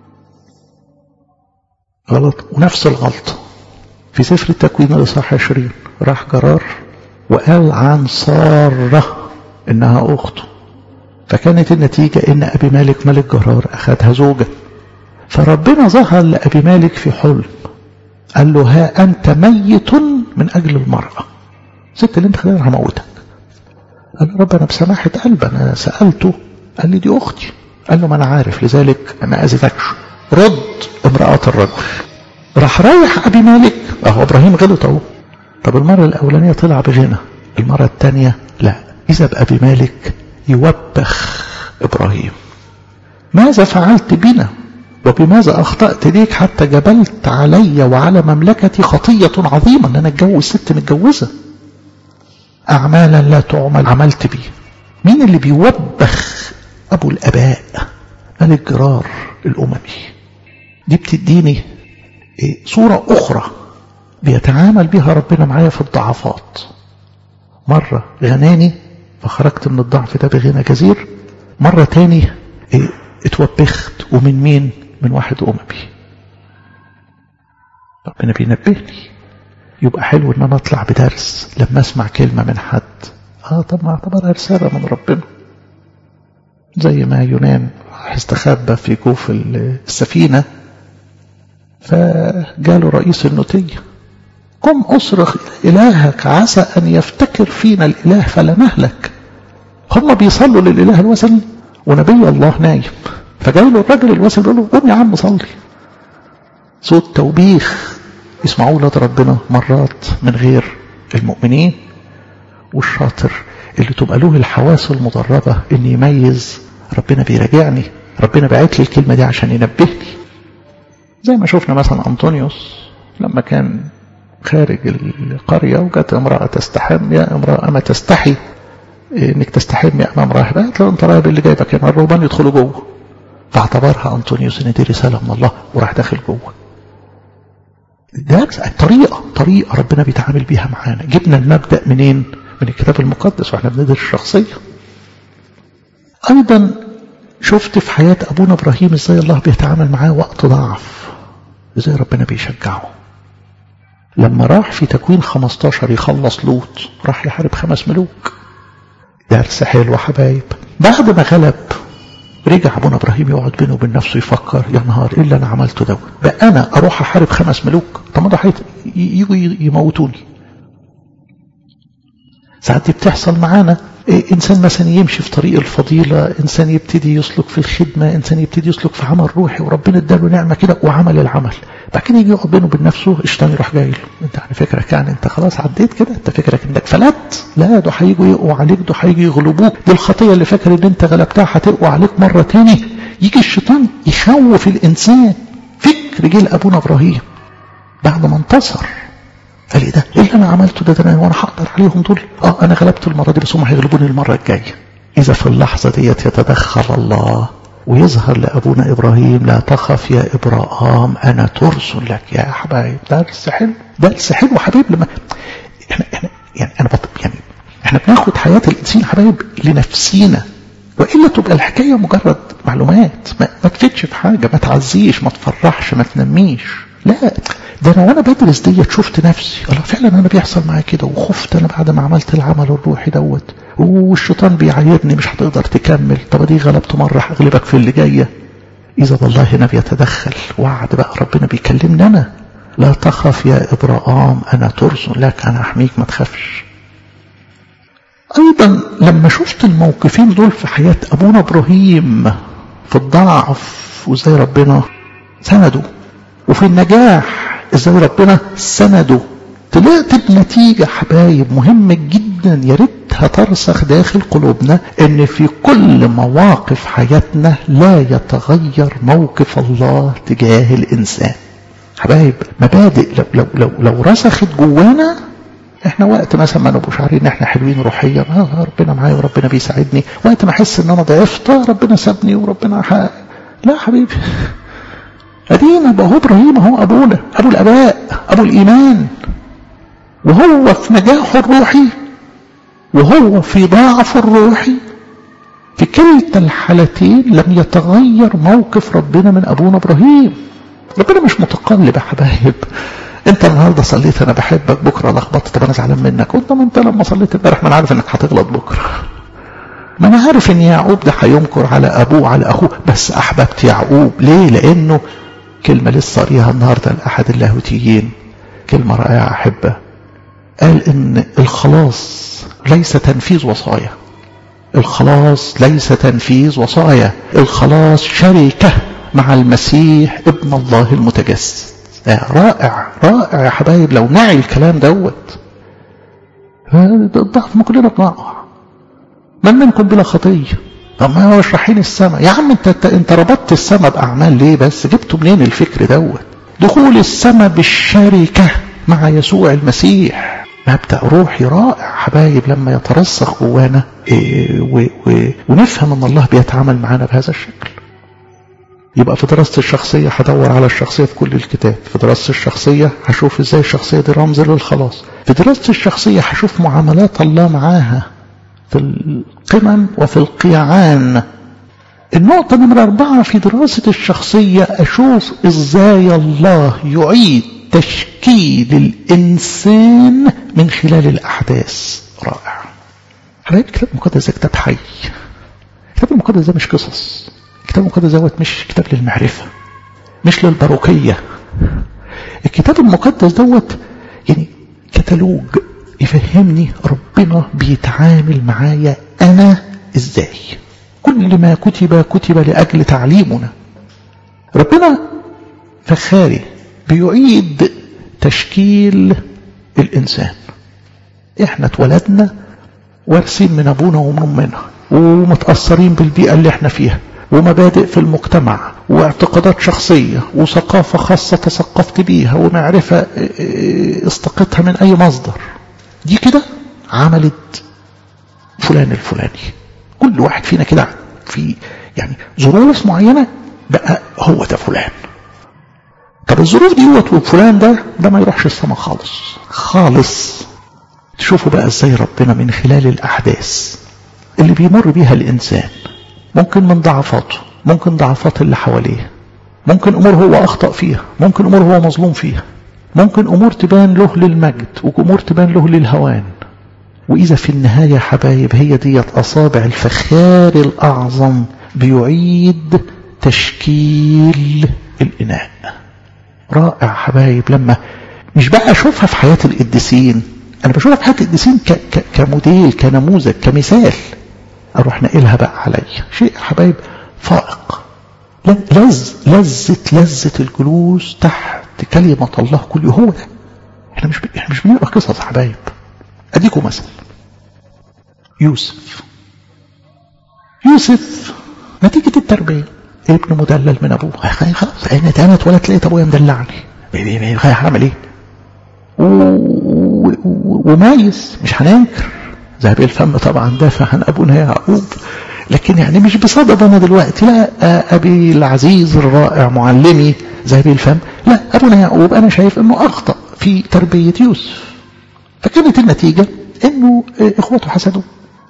S1: غلط ونفس الغلطة في سفر التكوين الإصحاح 20 راح جرار وقال عن سارة إنها أخته فكانت النتيجة إن أبي مالك ملك جرار أخذها زوجة فربنا ظهر لأبي مالك في حلم قال له ها أنت ميت من أجل المرأة ست اللي انت خلينا هموتك قال له رب أنا بسماحة قلب أنا سألته قال لي دي أختي قال له ما أنا عارف لذلك ما أذيتكش رد امرأة الرجل راح رايح أبي مالك أهو إبراهيم غلط أهو طب المرة الأولانية طلع بغنى المرة الثانية لا إذا بأبي مالك يوبخ إبراهيم ماذا فعلت بنا وبماذا أخطأت ليك حتى جبلت علي وعلى مملكتي خطية عظيمة أن أنا أتجوز ست متجوزة أعمالا لا تعمل عملت بيه مين اللي بيوبخ أبو الأباء ملك جرار الأممي دي بتديني صورة أخرى بيتعامل بها ربنا معايا في الضعفات مرة غناني فخرجت من الضعف ده بغنى كثير مرة تاني اتوبخت ومن مين من واحد أممي ربنا بينبهني يبقى حلو ان انا اطلع بدرس لما اسمع كلمة من حد اه طب ما اعتبرها رسالة من ربنا زي ما يونان استخبى في جوف السفينة فجاله رئيس النوتية قم أصرخ إلهك عسى أن يفتكر فينا الإله فلا نهلك هم بيصلوا للإله الوثني ونبي الله نايم فجاي له الراجل الوثني بيقول له قوم يا عم صلي صوت توبيخ يسمعوه ولاد ربنا مرات من غير المؤمنين والشاطر اللي تبقى له الحواس المدربة ان يميز ربنا بيراجعني ربنا بعت لي الكلمة دي عشان ينبهني زي ما شفنا مثلا أنطونيوس لما كان خارج القرية وجت امرأة تستحم يا امرأة ما تستحي انك تستحمي امام راهب قالت له انت راهب اللي جايبك هنا الرهبان يدخلوا جوه فاعتبرها أنطونيوس ان دي رسالة من الله وراح داخل جوه ده طريقة طريقة ربنا بيتعامل بيها معانا جبنا المبدأ منين من الكتاب المقدس واحنا بندرس الشخصية أيضا شفت في حياة أبونا إبراهيم إزاي الله بيتعامل معاه وقت ضعف إزاي ربنا بيشجعه لما راح في تكوين 15 يخلص لوط راح يحارب خمس ملوك درس حلو حبايب بعد ما غلب رجع ابونا ابراهيم يقعد بينه وبين نفسه يفكر يا نهار ايه اللي انا عملته دوت بقى انا اروح احارب خمس ملوك طب ما ده يجوا يموتوني ساعات دي بتحصل معانا إيه انسان مثلا يمشي في طريق الفضيله انسان يبتدي يسلك في الخدمه انسان يبتدي يسلك في عمل روحي وربنا اداله نعمه كده وعمل العمل بعد كده يجي يقعد بينه وبين نفسه الشيطان يروح جاي له انت يعني فكرك يعني انت خلاص عديت كده انت فكرك انك فلت لا ده هيجوا يقوا عليك ده هيجي يغلبوك دي الخطيه اللي فاكر ان انت غلبتها هتقوى عليك مره تاني يجي الشيطان يخوف الانسان فكر جه لابونا ابراهيم بعد ما انتصر قال ايه ده ايه اللي انا عملته ده, ده انا وانا هقدر عليهم دول اه انا غلبت المره دي بس هم هيغلبوني المره الجايه اذا في اللحظه ديت يتدخل الله ويظهر لابونا ابراهيم لا تخف يا ابراهام انا ترس لك يا حبايب درس حلو درس حلو حبيب لما احنا احنا يعني انا بطل يعني احنا بناخد حياه الانسان حبايب لنفسينا والا تبقى الحكايه مجرد معلومات ما, ما تفيدش في حاجه ما تعزيش ما تفرحش ما تنميش لا ده انا وانا بدرس ديت شفت نفسي الله فعلا انا بيحصل معايا كده وخفت انا بعد ما عملت العمل الروحي دوت والشيطان بيعايرني مش هتقدر تكمل طب دي غلبت مره هغلبك في اللي جايه اذا الله هنا بيتدخل وعد بقى ربنا بيكلمني انا لا تخف يا ابراهام انا ترس لك انا احميك ما تخافش ايضا لما شفت الموقفين دول في حياه ابونا ابراهيم في الضعف وازاي ربنا سنده وفي النجاح ازاي ربنا سنده طلعت بنتيجة حبايب مهمة جدا يا ريتها ترسخ داخل قلوبنا ان في كل مواقف حياتنا لا يتغير موقف الله تجاه الانسان حبايب مبادئ لو, لو, لو, لو رسخت جوانا احنا وقت مثلا ما نبقوش عارفين ان احنا حلوين روحيا اه ربنا معايا وربنا بيساعدني وقت ما احس ان انا ضعفت ربنا سابني وربنا حق. لا حبيبي ادينا بقى هو ابراهيم هو ابونا ابو الاباء ابو الايمان وهو في نجاحه الروحي وهو في ضعفه الروحي في كلتا الحالتين لم يتغير موقف ربنا من ابونا ابراهيم ربنا مش متقلب يا حبايب انت النهارده صليت انا بحبك بكره لخبطت طب انا زعلان منك قلت ما انت لما صليت امبارح ما انا عارف انك هتغلط بكره ما انا عارف ان يعقوب ده هينكر على ابوه على اخوه بس احببت يعقوب ليه لانه كلمة لسه قريها النهاردة لأحد اللاهوتيين كلمة رائعة أحبة قال إن الخلاص ليس تنفيذ وصايا الخلاص ليس تنفيذ وصايا الخلاص شركة مع المسيح ابن الله المتجسد رائع رائع يا حبايب لو نعي الكلام دوت الضعف ما كلنا بنقع من منكم بلا خطيه طب ما هو رايحين السماء يا عم انت انت ربطت السماء باعمال ليه بس جبتوا منين الفكر دوت دخول السماء بالشركه مع يسوع المسيح مبدا روحي رائع حبايب لما يترسخ جوانا إيه و و ونفهم ان الله بيتعامل معانا بهذا الشكل يبقى في دراستي الشخصية هدور على الشخصية في كل الكتاب في دراستي الشخصية هشوف ازاي الشخصية دي رمز للخلاص في دراستي الشخصية هشوف معاملات الله معاها في القمم وفي القيعان النقطة نمرة أربعة في دراسة الشخصية أشوف إزاي الله يعيد تشكيل الإنسان من خلال الأحداث رائع حبايب الكتاب المقدس ده كتاب حي الكتاب المقدس ده مش قصص الكتاب المقدس دوت مش كتاب للمعرفة مش للبروكية الكتاب المقدس دوت يعني كتالوج يفهمني ربنا بيتعامل معايا أنا إزاي كل ما كتب كتب لأجل تعليمنا ربنا فخاري بيعيد تشكيل الإنسان احنا اتولدنا وارثين من أبونا ومن أمنا ومتأثرين بالبيئة اللي احنا فيها ومبادئ في المجتمع واعتقادات شخصية وثقافة خاصة تثقفت بيها ومعرفة استقتها من أي مصدر دي كده عملت فلان الفلاني كل واحد فينا كده في يعني ظروف معينة بقى هو ده فلان طب الظروف دي وفلان ده ده ما يروحش السما خالص خالص تشوفوا بقى ازاي ربنا من خلال الأحداث اللي بيمر بيها الإنسان ممكن من ضعفاته ممكن ضعفات اللي حواليه ممكن أمور هو أخطأ فيها ممكن أمور هو مظلوم فيها ممكن أمور تبان له للمجد وأمور تبان له للهوان وإذا في النهاية حبايب هي ديت أصابع الفخار الأعظم بيعيد تشكيل الإناء رائع حبايب لما مش بقى أشوفها في حياة القديسين أنا بشوفها في حياة القديسين ك ك كموديل كنموذج كمثال أروح نقلها بقى عليا شيء حبايب فائق لذ لذة لذة الجلوس تحت كلمة الله كل هو ده احنا مش احنا مش بنقرا قصص يا حبايب اديكم مثل يوسف يوسف نتيجة التربية ابن مدلل من ابوه خلاص انا انا اتولدت لقيت ابويا مدلعني هعمل ايه ومايز مش هننكر ذهب الفم طبعا دافع عن ابونا يعقوب لكن يعني مش بصدد انا دلوقتي لا ابي العزيز الرائع معلمي ذهب الفم لا ابونا يعقوب انا شايف انه اخطا في تربيه يوسف فكانت النتيجه انه اخوته حسدوه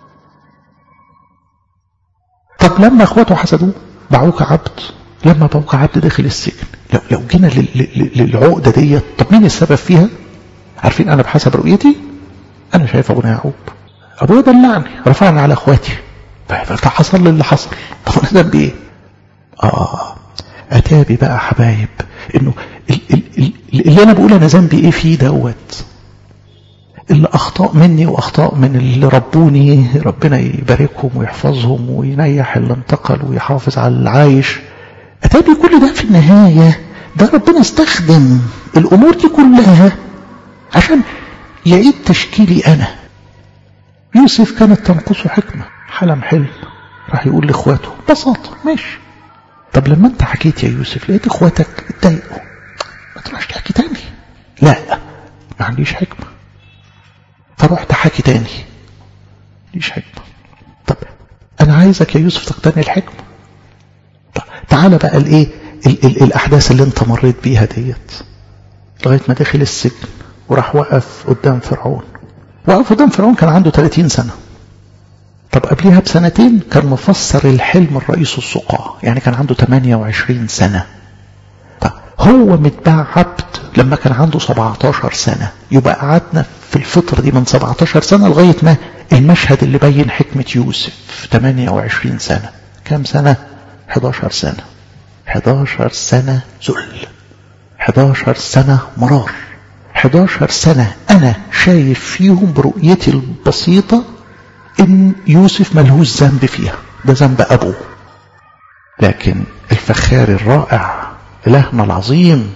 S1: طب لما اخوته حسدوه باعوك عبد لما باعوك عبد داخل السجن لو لو جينا للعقده ديت طب مين السبب فيها عارفين انا بحسب رؤيتي انا شايف ابونا يعقوب ابويا دلعني رفعني على اخواتي فحصل لي اللي حصل طب انا ذنبي ايه اه اتابي بقى حبايب انه اللي انا بقول انا ذنبي ايه فيه دوت اللي اخطاء مني واخطاء من اللي ربوني ربنا يباركهم ويحفظهم وينيح اللي انتقل ويحافظ على العايش اتابي كل ده في النهايه ده ربنا استخدم الامور دي كلها عشان يعيد تشكيلي انا يوسف كانت تنقصه حكمه حلم حلم راح يقول لاخواته ببساطه ماشي طب لما انت حكيت يا يوسف لقيت اخواتك اتضايقوا ما تروحش تحكي تاني لا ما عنديش حكمه فرحت حكي تاني ليش حكمه طب انا عايزك يا يوسف تقتني الحكمه طب تعالى بقى الايه ال ال الاحداث اللي انت مريت بيها ديت لغايه ما دخل السجن وراح وقف قدام فرعون وقف قدام فرعون كان عنده 30 سنه طب قبليها بسنتين كان مفسر الحلم الرئيس السقاة يعني كان عنده 28 سنة طب هو متباع عبد لما كان عنده 17 سنة يبقى قعدنا في الفترة دي من 17 سنة لغاية ما المشهد اللي بين حكمة يوسف 28 سنة كم سنة 11 سنة 11 سنة ذل 11 سنة مرار 11 سنة أنا شايف فيهم برؤيتي البسيطة إن يوسف ملهوش ذنب فيها ده ذنب أبوه لكن الفخار الرائع إلهنا العظيم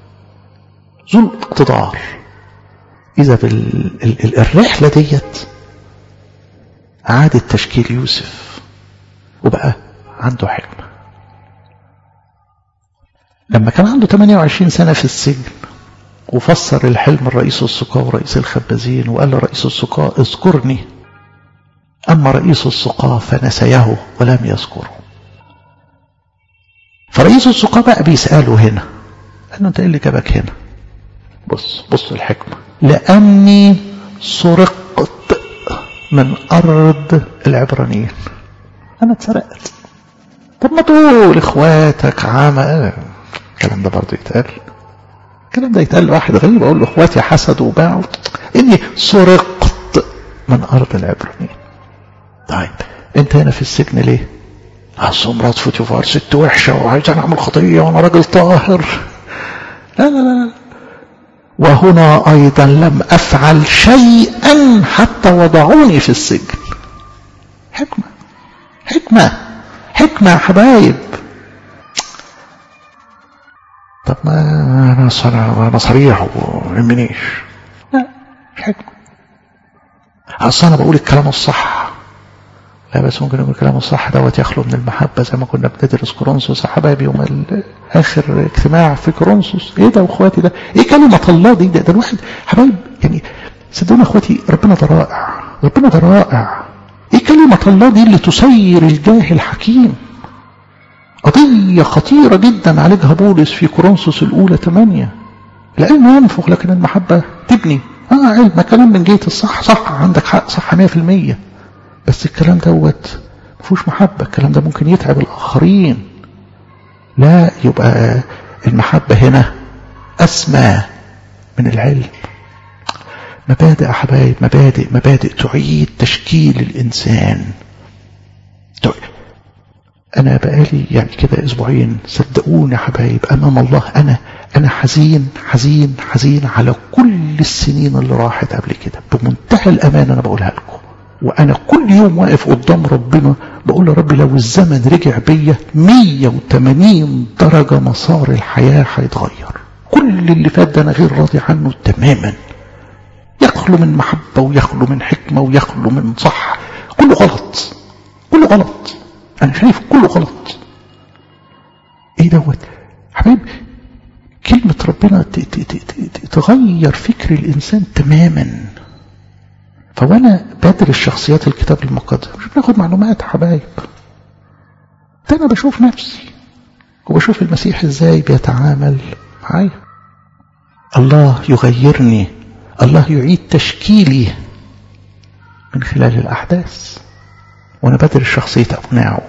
S1: ذو الاقتدار إذا بالرحلة ديت عادت تشكيل يوسف وبقى عنده حكمة لما كان عنده 28 سنة في السجن وفسر الحلم الرئيس السقاء ورئيس الخبازين وقال لرئيس السقاء اذكرني أما رئيس السقاة فنسيه ولم يذكره فرئيس السقاة بقى بيسأله هنا قال له أنت إيه اللي جابك هنا بص بص الحكمة لأني سرقت من أرض العبرانيين أنا اتسرقت طب ما تقول إخواتك عمل الكلام ده برضه يتقال الكلام ده يتقال لواحد غريب أقول له إخواتي حسدوا وباعوا إني سرقت من أرض العبرانيين طيب انت هنا في السجن ليه اصل مرات فوتيفار ست وحشه وعايز انا اعمل خطيه وانا راجل طاهر لا لا لا وهنا ايضا لم افعل شيئا حتى وضعوني في السجن حكمه حكمه حكمه يا حبايب طب ما انا انا صريح وما يهمنيش لا مش حكمه اصل انا بقول الكلام الصح لا بس ممكن يكون الكلام الصح دوت يخلو من المحبة زي ما كنا بندرس كورنثوس يا حبايبي يوم آخر اجتماع في كورنثوس ايه ده واخواتي ده ايه كلمة الله دي ده, ده الواحد حبايب يعني صدقوني اخواتي ربنا ده رائع ربنا ده رائع ايه كلمة الله دي اللي تسير الجاهل الحكيم قضية خطيرة جدا عالجها بولس في كورنثوس الأولى 8 العلم ينفخ لكن المحبة تبني اه علم كلام من جهة الصح صح عندك حق صح 100% بس الكلام دوت مفهوش محبة الكلام ده ممكن يتعب الآخرين لا يبقى المحبة هنا أسمى من العلم مبادئ يا حبايب مبادئ مبادئ تعيد تشكيل الإنسان أنا بقالي يعني كده أسبوعين صدقوني يا حبايب أمام الله أنا أنا حزين حزين حزين على كل السنين اللي راحت قبل كده بمنتهى الأمان أنا بقولها لكم وأنا كل يوم واقف قدام ربنا بقول يا رب لو الزمن رجع بيا 180 درجة مسار الحياة هيتغير كل اللي فات ده أنا غير راضي عنه تماما يخلو من محبة ويخلو من حكمة ويخلو من صح كله غلط كله غلط أنا شايف كله غلط إيه دوت حبيب كلمة ربنا تغير فكر الإنسان تماما فوانا بدرس شخصيات الكتاب المقدس مش بناخد معلومات حبايب ده انا بشوف نفسي وبشوف المسيح ازاي بيتعامل معايا الله يغيرني الله يعيد تشكيلي من خلال الاحداث وانا بدرس شخصية ابو ناعوب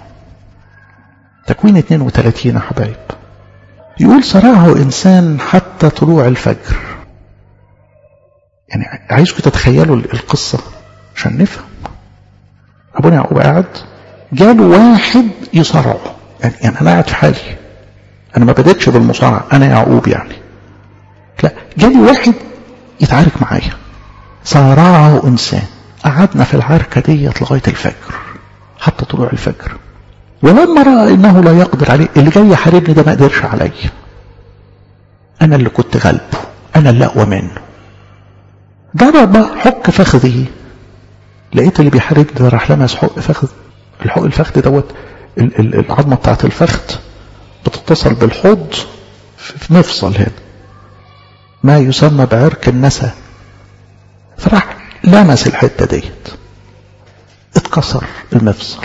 S1: تكوين 32 يا حبايب يقول صرعه انسان حتى طلوع الفجر يعني عايزكم تتخيلوا القصة عشان نفهم أبونا يعقوب قاعد جاله واحد يصارعه يعني, يعني أنا قاعد في حالي أنا ما بدأتش بالمصارعة أنا يعقوب يعني لا جالي واحد يتعارك معايا صارعه إنسان قعدنا في العركة ديت لغاية الفجر حتى طلوع الفجر ولما رأى إنه لا يقدر عليه اللي جاي يحاربني ده ما قدرش عليا أنا اللي كنت غلبه أنا اللي أقوى منه جرب حك فخذه لقيت اللي بيحاربني ده راح لمس حق فخذ الحق الفخذ دوت العظمه بتاعت الفخذ بتتصل بالحوض في مفصل هنا ما يسمى بعرق النسا فراح لمس الحته ديت اتكسر المفصل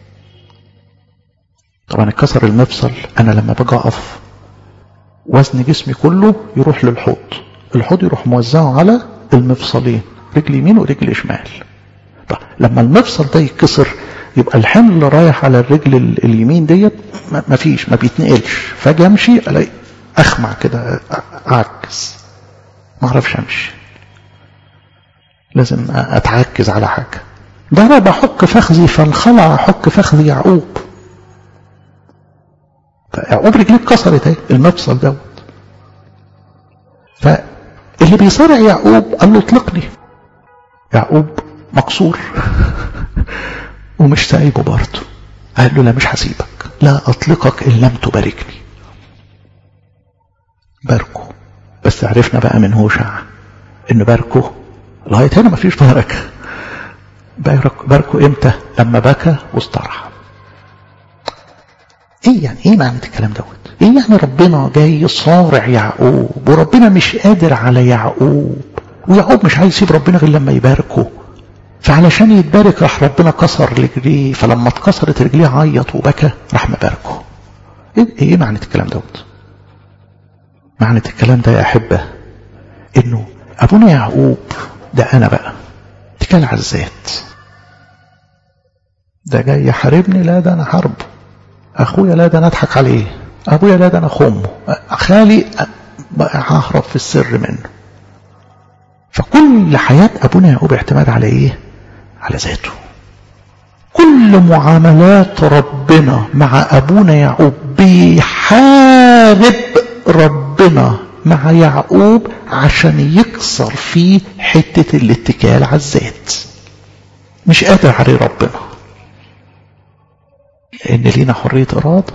S1: طبعا اتكسر المفصل انا لما باجي اقف وزن جسمي كله يروح للحوض الحوض يروح موزعه على المفصلين رجل يمين ورجل شمال طيب لما المفصل ده يتكسر يبقى الحمل اللي رايح على الرجل اليمين ديت ما فيش ما بيتنقلش فاجي امشي الاقي اخمع كده اعكس ما اعرفش امشي لازم اتعكز على حاجه ضرب حك فخذي فانخلع حك فخذ يعقوب فيعقوب رجليه اتكسرت اهي المفصل دوت فاللي بيصارع يعقوب قال له اطلقني يعقوب مكسور ومش سايبه برضه قال له لا مش هسيبك لا اطلقك ان لم تباركني باركه بس عرفنا بقى من هوشع ان باركه لغايه هنا مفيش بركه باركه امتى لما بكى واسترحم ايه يعني ايه معنى الكلام دوت ايه يعني ربنا جاي يصارع يعقوب وربنا مش قادر على يعقوب ويعقوب مش عايز يسيب ربنا غير لما يباركه فعلشان يتبارك راح ربنا كسر رجليه فلما اتكسرت رجليه عيط وبكى راح مباركه ايه, إيه معنى الكلام دوت معنى الكلام ده يا احبه انه ابونا يعقوب ده انا بقى اتكال على الذات ده جاي يحاربني لا ده انا حربه اخويا لا ده انا اضحك عليه ابويا لا ده انا خمه خالي بقى ههرب في السر منه فكل حياة ابونا يعقوب اعتماد على ايه على ذاته كل معاملات ربنا مع ابونا يعقوب بيحارب ربنا مع يعقوب عشان يكسر فيه حتة الاتكال على الذات مش قادر عليه ربنا لأن لينا حرية إرادة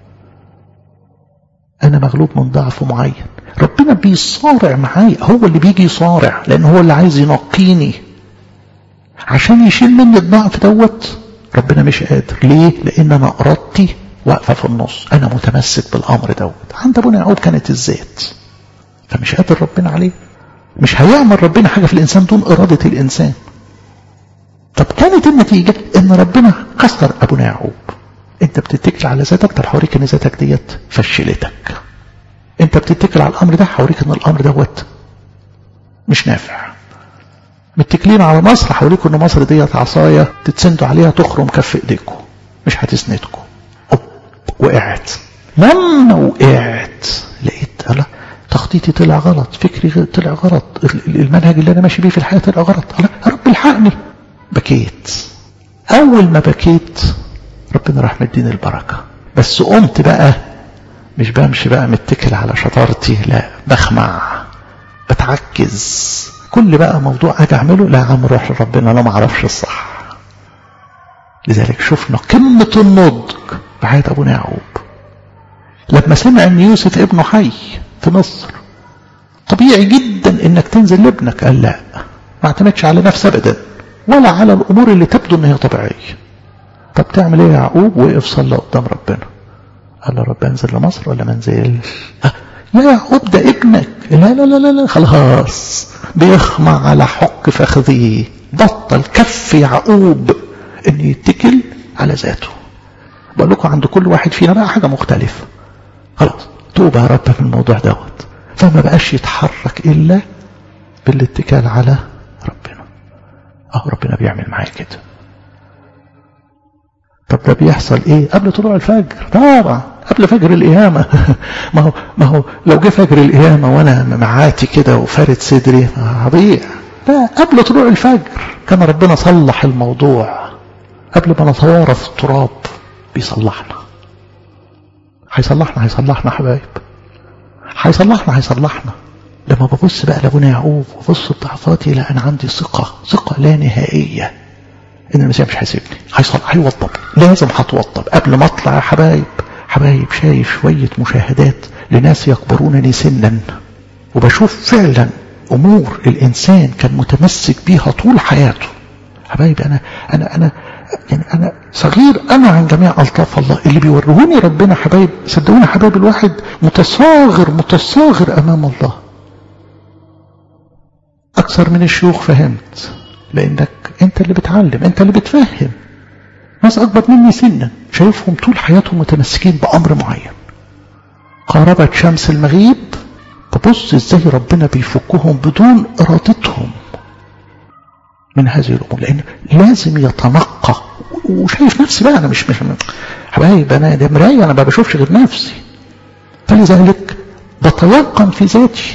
S1: أنا مغلوب من ضعف معين ربنا بيصارع معايا هو اللي بيجي يصارع لأن هو اللي عايز ينقيني عشان يشيل مني الضعف دوت ربنا مش قادر ليه لأن أنا إرادتي واقفة في النص أنا متمسك بالأمر دوت عند أبونا يعقوب كانت الذات فمش قادر ربنا عليه مش هيعمل ربنا حاجة في الإنسان دون إرادة الإنسان طب كانت النتيجة إن ربنا كسر أبونا يعقوب انت بتتكل على ذاتك طب هوريك ان ذاتك ديت فشلتك انت بتتكل على الامر ده هوريك ان الامر دوت مش نافع متكلين على مصر هوريكم ان مصر ديت عصايه تتسندوا عليها تخرم كف ايديكم مش هتسندكم اوب وقعت لما وقعت لقيت الله تخطيطي طلع غلط فكري طلع غلط المنهج اللي انا ماشي بيه في الحياه طلع غلط الله يا رب الحقني بكيت اول ما بكيت ربنا راح مديني البركة بس قمت بقى مش بمشي بقى متكل على شطارتي لا بخمع بتعكز كل بقى موضوع اجي اعمله لا يا عم روح لربنا انا ما اعرفش الصح لذلك شفنا قمة النضج بعيد ابونا يعقوب لما سمع ان يوسف ابنه حي في مصر طبيعي جدا انك تنزل لابنك قال لا ما اعتمدش على نفسي ابدا ولا على الامور اللي تبدو ان هي طبيعيه طب تعمل ايه يا يعقوب وقف صلى قدام ربنا قال له رب انزل لمصر ولا ما انزلش يا يعقوب ده ابنك لا لا لا لا, لا خلاص بيخمع على حق فخذه بطل كف يعقوب ان يتكل على ذاته بقول لكم عند كل واحد فينا بقى حاجه مختلفه خلاص توبه يا رب في الموضوع دوت فما بقاش يتحرك الا بالاتكال على ربنا اهو ربنا بيعمل معايا كده طب ده بيحصل ايه قبل طلوع الفجر طبعا قبل فجر القيامة ما هو ما هو لو جه فجر القيامة وانا معاتي كده وفارد صدري هضيع لا قبل طلوع الفجر كان ربنا صلح الموضوع قبل ما نتوارى في التراب بيصلحنا هيصلحنا هيصلحنا حبايب هيصلحنا هيصلحنا لما ببص بقى لابونا يعقوب وبص بضعفاتي لا انا عندي ثقة ثقة لا نهائية ان المسيح مش هيسيبني هيوضب لازم هتوضب قبل ما اطلع يا حبايب حبايب شايف شوية مشاهدات لناس يكبرونني سنا وبشوف فعلا امور الانسان كان متمسك بيها طول حياته حبايب انا انا انا يعني انا صغير انا عن جميع الطاف الله اللي بيورهوني ربنا حبايب صدقوني حبايب الواحد متصاغر متصاغر امام الله اكثر من الشيوخ فهمت لانك انت اللي بتعلم انت اللي بتفهم ناس اكبر مني سنا شايفهم طول حياتهم متمسكين بامر معين قاربت شمس المغيب تبص ازاي ربنا بيفكهم بدون ارادتهم من هذه الامور لان لازم يتنقى وشايف نفسي بقى انا مش مش حبايب انا ده مرايه انا ما بشوفش غير نفسي فلذلك بتيقن في ذاتي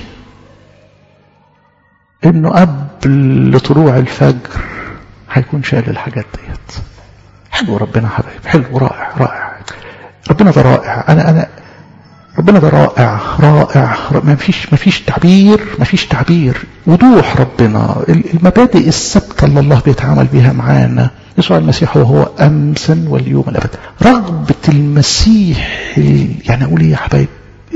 S1: انه قبل طلوع الفجر هيكون شايل الحاجات ديت حلو ربنا حبايب حلو رائع رائع ربنا ده رائع انا انا ربنا ده رائع رائع ما فيش ما فيش تعبير ما فيش تعبير وضوح ربنا المبادئ الثابته اللي الله بيتعامل بيها معانا يسوع المسيح وهو امسا واليوم الابد رغبه المسيح يعني اقول ايه يا حبايب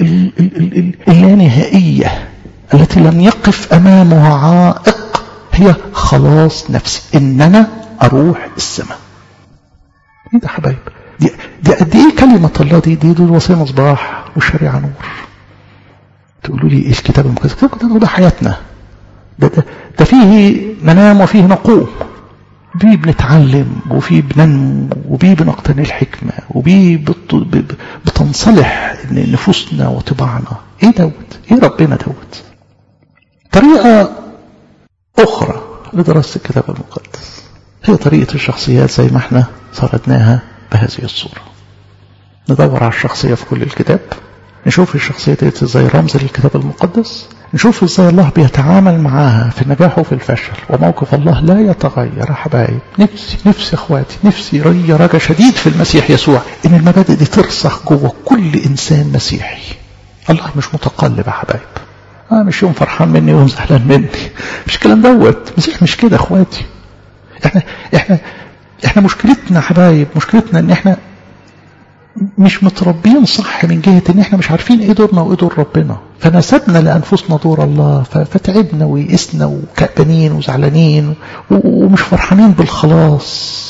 S1: اللانهائيه التي لم يقف امامها عائق هي خلاص نفسي ان انا اروح السماء ايه ده حبايب دي, دي قد ايه كلمة الله دي دي, دي الوصية مصباح والشريعة نور تقولوا لي ايه الكتاب المقدس الكتاب المقدس ده حياتنا ده, ده, ده فيه ننام وفيه نقوم بيه بنتعلم وفيه بننمو وبيه بنقتني الحكمة وبيه بتنصلح نفوسنا وطباعنا ايه دوت ايه ربنا دوت طريقة اخرى لدراسة الكتاب المقدس هي طريقة الشخصيات زي ما احنا سردناها بهذه الصورة ندور على الشخصية في كل الكتاب نشوف الشخصية ديت ازاي رمز للكتاب المقدس نشوف ازاي الله بيتعامل معاها في النجاح وفي الفشل وموقف الله لا يتغير يا حبايب نفسي نفسي اخواتي نفسي ري رجا شديد في المسيح يسوع ان المبادئ دي ترسخ جوه كل انسان مسيحي الله مش متقلب يا حبايب اه مش يوم فرحان مني ويوم زعلان مني مش الكلام دوت مسيح مش كده اخواتي احنا احنا احنا مشكلتنا حبايب مشكلتنا ان احنا مش متربيين صح من جهة ان احنا مش عارفين ايه دورنا وايه دور ربنا فنسبنا لانفسنا دور الله فتعبنا ويئسنا وكأبانين وزعلانين ومش فرحانين بالخلاص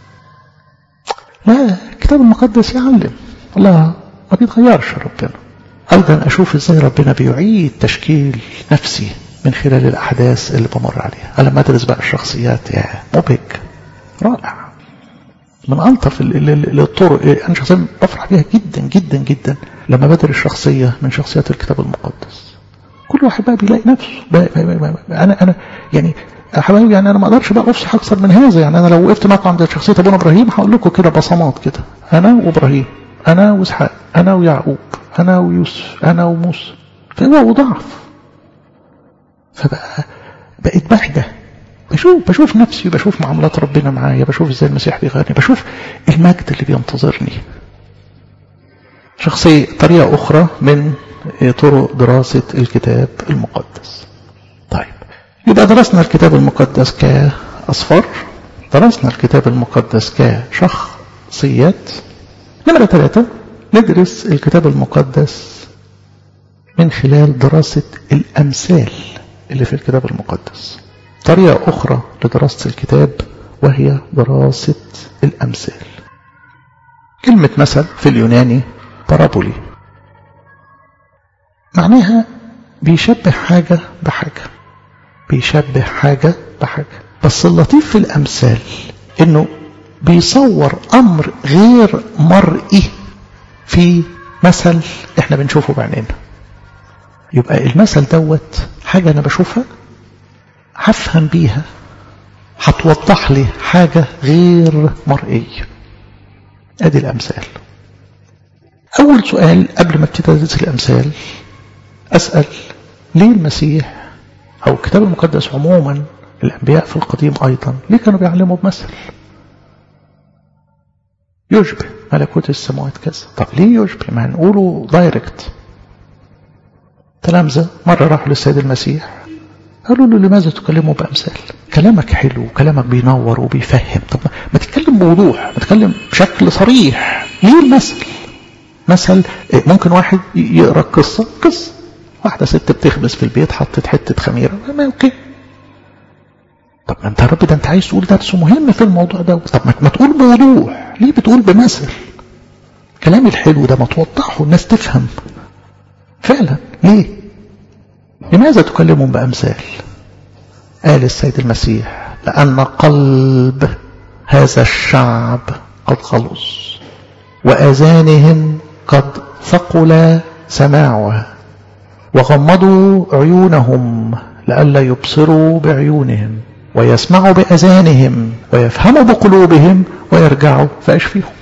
S1: لا الكتاب المقدس يعلم الله ما بيتغيرش ربنا ايضا اشوف ازاي ربنا بيعيد تشكيل نفسي من خلال الاحداث اللي بمر عليها انا لما ادرس بقى الشخصيات يا مبهج رائع من ألطف الطرق أنا شخصيا بفرح بيها جدا جدا جدا لما بدرس شخصية من شخصيات الكتاب المقدس كل واحد بقى بيلاقي نفسه بقى بقى بقى بقى أنا أنا يعني حبايبي يعني أنا ما أقدرش بقى أفصح أكثر من هذا يعني أنا لو وقفت معكم عند شخصية أبونا إبراهيم هقول لكم كده بصمات كده أنا وإبراهيم أنا وإسحاق أنا ويعقوب أنا ويوسف أنا وموسى فهو وضعف فبقى بقت بهجة بشوف بشوف نفسي بشوف معاملات ربنا معايا بشوف ازاي المسيح بيغني بشوف المجد اللي بينتظرني شخصية طريقة أخرى من طرق دراسة الكتاب المقدس طيب يبقى درسنا الكتاب المقدس كأصفار درسنا الكتاب المقدس كشخصيات نمرة ثلاثة ندرس الكتاب المقدس من خلال دراسة الأمثال اللي في الكتاب المقدس طريقة أخرى لدراسة الكتاب وهي دراسة الأمثال كلمة مثل في اليوناني بارابولي معناها بيشبه حاجة بحاجة بيشبه حاجة بحاجة بس اللطيف في الأمثال إنه بيصور أمر غير مرئي في مثل إحنا بنشوفه بعينينا يبقى المثل دوت حاجة أنا بشوفها هفهم بيها هتوضح لي حاجة غير مرئية ادي الامثال اول سؤال قبل ما ابتدي ادرس الامثال اسال ليه المسيح او الكتاب المقدس عموما الانبياء في القديم ايضا ليه كانوا بيعلموا بمثل يشبه ملكوت السماوات كذا طب ليه يشبه ما هنقوله دايركت تلامذة مرة راحوا للسيد المسيح قالوا له لماذا تكلمه بأمثال كلامك حلو كلامك بينور وبيفهم طب ما تتكلم بوضوح ما تتكلم بشكل صريح ليه المثل مثل ممكن واحد يقرا قصة قصة واحدة ست بتخبز في البيت حطت حتة خميرة ما اوكي طب ما انت يا رب ده انت عايز تقول درس مهم في الموضوع ده طب ما تقول بوضوح ليه بتقول بمثل كلام الحلو ده ما توضحه الناس تفهم فعلا ليه لماذا تكلمهم بأمثال قال السيد المسيح لأن قلب هذا الشعب قد خلص وأذانهم قد ثقل سماعها وغمضوا عيونهم لئلا يبصروا بعيونهم ويسمعوا بأذانهم ويفهموا بقلوبهم ويرجعوا فأشفيهم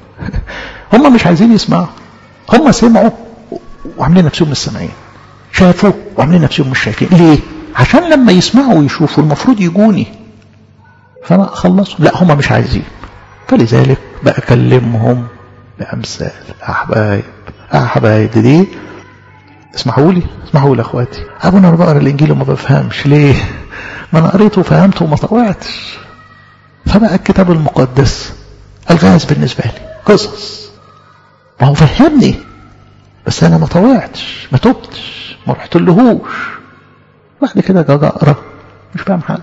S1: هم مش عايزين يسمعوا هم سمعوا وعاملين نفسهم مش سامعين شافوا وعاملين نفسهم مش شايفين ليه عشان لما يسمعوا ويشوفوا المفروض يجوني فانا اخلصهم لا هم مش عايزين فلذلك بكلمهم بامثال احبايب احبايب دي اسمحوا لي اسمحوا لي اخواتي ابونا انا بقرا الانجيل وما بفهمش ليه ما انا قريته وفهمته وما طوعتش فبقى الكتاب المقدس الغاز بالنسبه لي قصص ما هو فهمني بس انا ما طوعتش ما تبتش ما رحت لهوش بعد كده جاي اقرا مش فاهم حاجه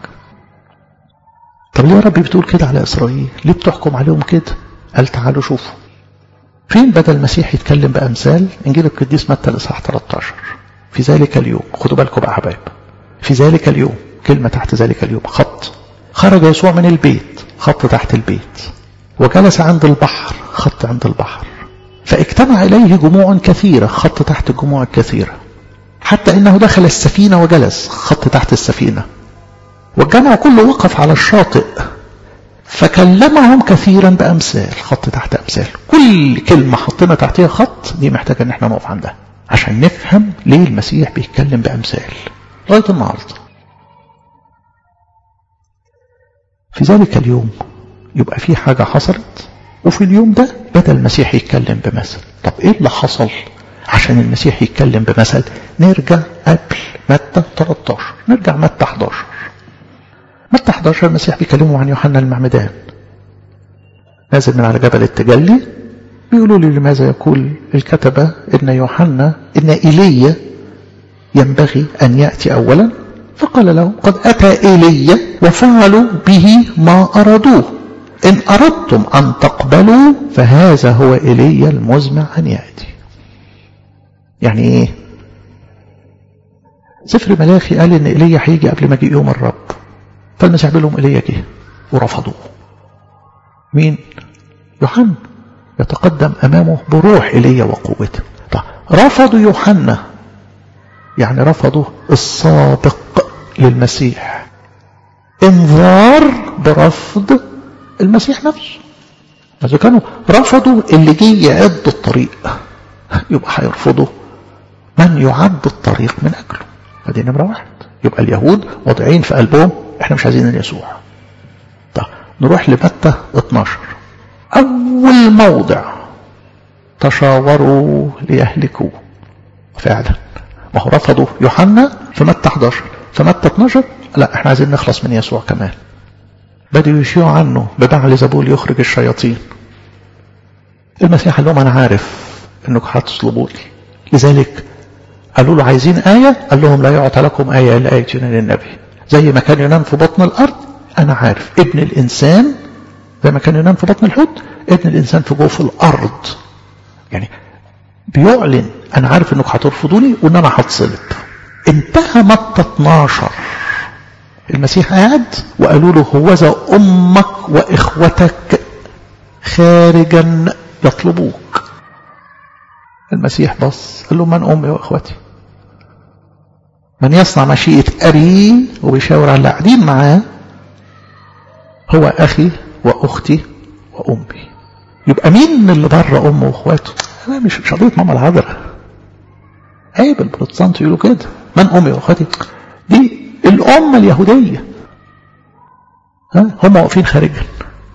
S1: طب ليه يا ربي بتقول كده على اسرائيل ليه بتحكم عليهم كده قال تعالوا شوفوا فين بدا المسيح يتكلم بامثال انجيل القديس متى الاصحاح 13 في ذلك اليوم خدوا بالكم بقى حبايب في ذلك اليوم كلمه تحت ذلك اليوم خط خرج يسوع من البيت خط تحت البيت وجلس عند البحر خط عند البحر فاجتمع إليه جموع كثيرة خط تحت الجموع الكثيرة حتى إنه دخل السفينة وجلس خط تحت السفينة والجمع كله وقف على الشاطئ فكلمهم كثيرا بأمثال خط تحت أمثال كل كلمة حطينا تحتها خط دي محتاجة إن احنا نقف عندها عشان نفهم ليه المسيح بيتكلم بأمثال لغاية النهاردة في ذلك اليوم يبقى في حاجة حصلت وفي اليوم ده بدأ المسيح يتكلم بمثل طب ايه اللي حصل عشان المسيح يتكلم بمثل نرجع قبل متى 13 نرجع متى 11 متى 11 المسيح بيكلمه عن يوحنا المعمدان نازل من على جبل التجلي بيقولوا لي لماذا يقول الكتبة ان يوحنا ان ايليا ينبغي ان يأتي اولا فقال لهم قد اتى ايليا وفعلوا به ما ارادوه إن أردتم أن تقبلوا فهذا هو إيليا المزمع أن يأتي يعني إيه سفر ملاخي قال إن إيليا هيجي قبل ما يجي يوم الرب فالمسيح بيقول لهم إيليا جه ورفضوه مين يوحنا يتقدم أمامه بروح إيليا وقوته طيب رفضوا يوحنا يعني رفضوا السابق للمسيح انذار برفض المسيح نفسه إذا كانوا رفضوا اللي جه يعد الطريق يبقى هيرفضوا من يعد الطريق من أجله هذه نمرة واحد يبقى اليهود واضعين في قلبهم احنا مش عايزين يسوع طب نروح لمتى 12 أول موضع تشاوروا ليهلكوه فعلا ما هو رفضوا يوحنا في متى 11 في متى 12 لا احنا عايزين نخلص من يسوع كمان بدأوا يشيعوا عنه ببعل زبول يخرج الشياطين المسيح قال لهم انا عارف انكم هتصلبوني لذلك قالوا له عايزين آية قال لهم لا يعطى لكم آية إلا آية يونان النبي زي ما كان ينام في بطن الأرض أنا عارف ابن الإنسان زي ما كان ينام في بطن الحوت ابن الإنسان في جوف الأرض يعني بيعلن أنا عارف إنكم هترفضوني وإن أنا هتصلب انتهى متى 12 المسيح قاعد وقالوا له هوذا أمك وإخوتك خارجا يطلبوك المسيح بص قال له من أمي وإخوتي من يصنع مشيئة أبي وبيشاور على اللي قاعدين معاه هو أخي وأختي وأمي يبقى مين اللي بره أمه وإخواته أنا مش مش قضية ماما العذراء عيب البروتستانت يقولوا كده من أمي وإخوتي دي الأمة اليهودية ها هم واقفين خارجا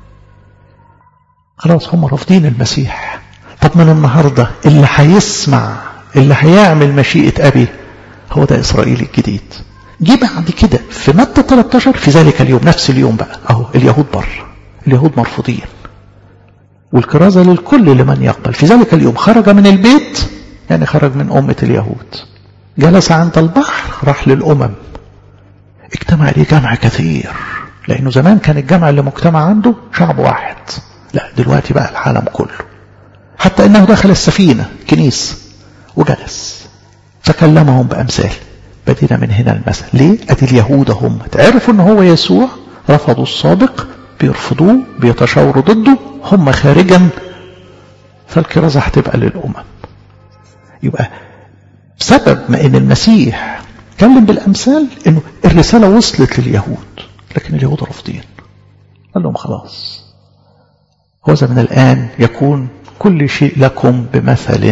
S1: خلاص هم رافضين المسيح طب من النهارده اللي هيسمع اللي هيعمل مشيئة أبي هو ده إسرائيل الجديد جه بعد كده في متى 13 في ذلك اليوم نفس اليوم بقى أهو اليهود بره اليهود مرفوضين والكرازة للكل لمن يقبل في ذلك اليوم خرج من البيت يعني خرج من أمة اليهود جلس عند البحر راح للأمم اجتمع ليه جمع كثير لأنه زمان كان الجمع اللي مجتمع عنده شعب واحد لا دلوقتي بقى العالم كله حتى انه دخل السفينة كنيس وجلس فكلمهم بأمثال بدينا من هنا المثل ليه ادي اليهود هم عرفوا ان هو يسوع رفضوا السابق بيرفضوه بيتشاوروا ضده هم خارجا فالكرازة هتبقى للأمم يبقى بسبب ما ان المسيح كلم بالأمثال انه الرسالة وصلت لليهود لكن اليهود رافضين قال لهم خلاص هذا من الآن يكون كل شيء لكم بمثل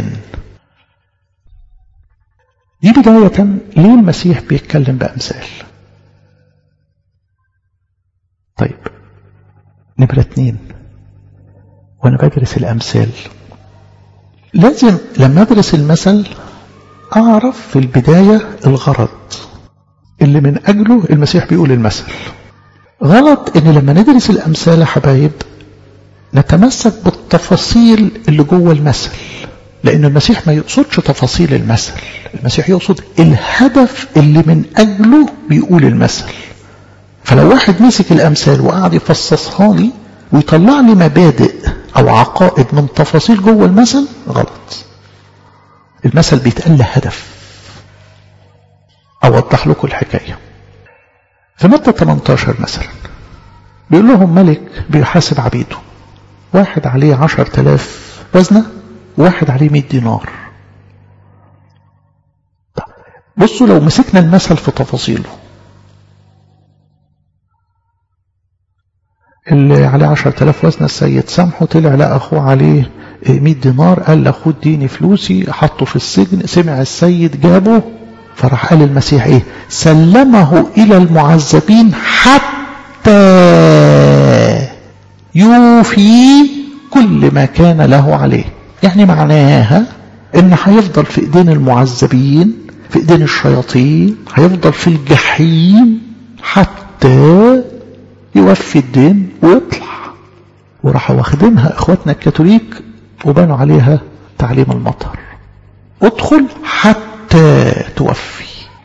S1: دي بداية ليه المسيح بيتكلم بأمثال طيب نمرة اتنين وانا بدرس الأمثال لازم لما أدرس المثل أعرف في البداية الغرض اللي من أجله المسيح بيقول المثل غلط ان لما ندرس الأمثال يا حبايب نتمسك بالتفاصيل اللي جوه المثل لأن المسيح ما يقصدش تفاصيل المثل المسيح يقصد الهدف اللي من أجله بيقول المثل فلو واحد مسك الأمثال وقعد يفصصها لي ويطلع لي مبادئ أو عقائد من تفاصيل جوه المثل غلط المثل بيتقال له هدف أوضح لكم الحكاية في متى 18 مثلا بيقول لهم ملك بيحاسب عبيده واحد عليه عشر تلاف وزنة وواحد عليه مئة دينار بصوا لو مسكنا المثل في تفاصيله اللي عليه عشر تلاف وزنة السيد سامحه طلع لقى أخوه عليه مئة دينار قال لأخوه اديني فلوسي حطه في السجن سمع السيد جابه فراح قال المسيح ايه سلمه إلى المعذبين حتى يوفي كل ما كان له عليه يعني معناها ان هيفضل في ايدين المعذبين في ايدين الشياطين هيفضل في الجحيم حتى يوفي الدين ويطلع وراحوا واخدينها اخواتنا الكاثوليك وبنوا عليها تعليم المطر ادخل حتى توفي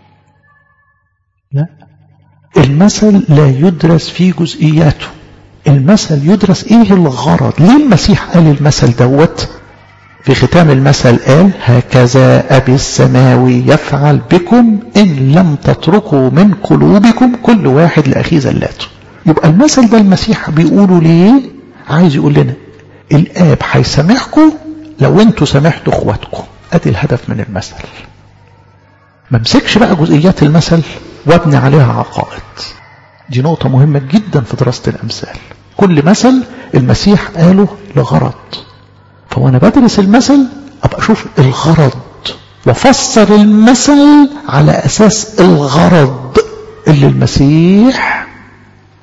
S1: لا المثل لا يدرس في جزئياته المثل يدرس ايه الغرض ليه المسيح قال المثل دوت في ختام المثل قال هكذا أبي السماوي يفعل بكم إن لم تتركوا من قلوبكم كل واحد لأخيه زلاته يبقى المثل ده المسيح بيقوله ليه عايز يقول لنا الآب هيسامحكم لو انتوا سامحتوا اخواتكم ادي الهدف من المثل ما امسكش بقى جزئيات المثل وابني عليها عقائد دي نقطة مهمة جدا في دراسة الأمثال كل مثل المسيح قاله لغرض فوانا بدرس المثل ابقى اشوف الغرض وفسر المثل على اساس الغرض اللي المسيح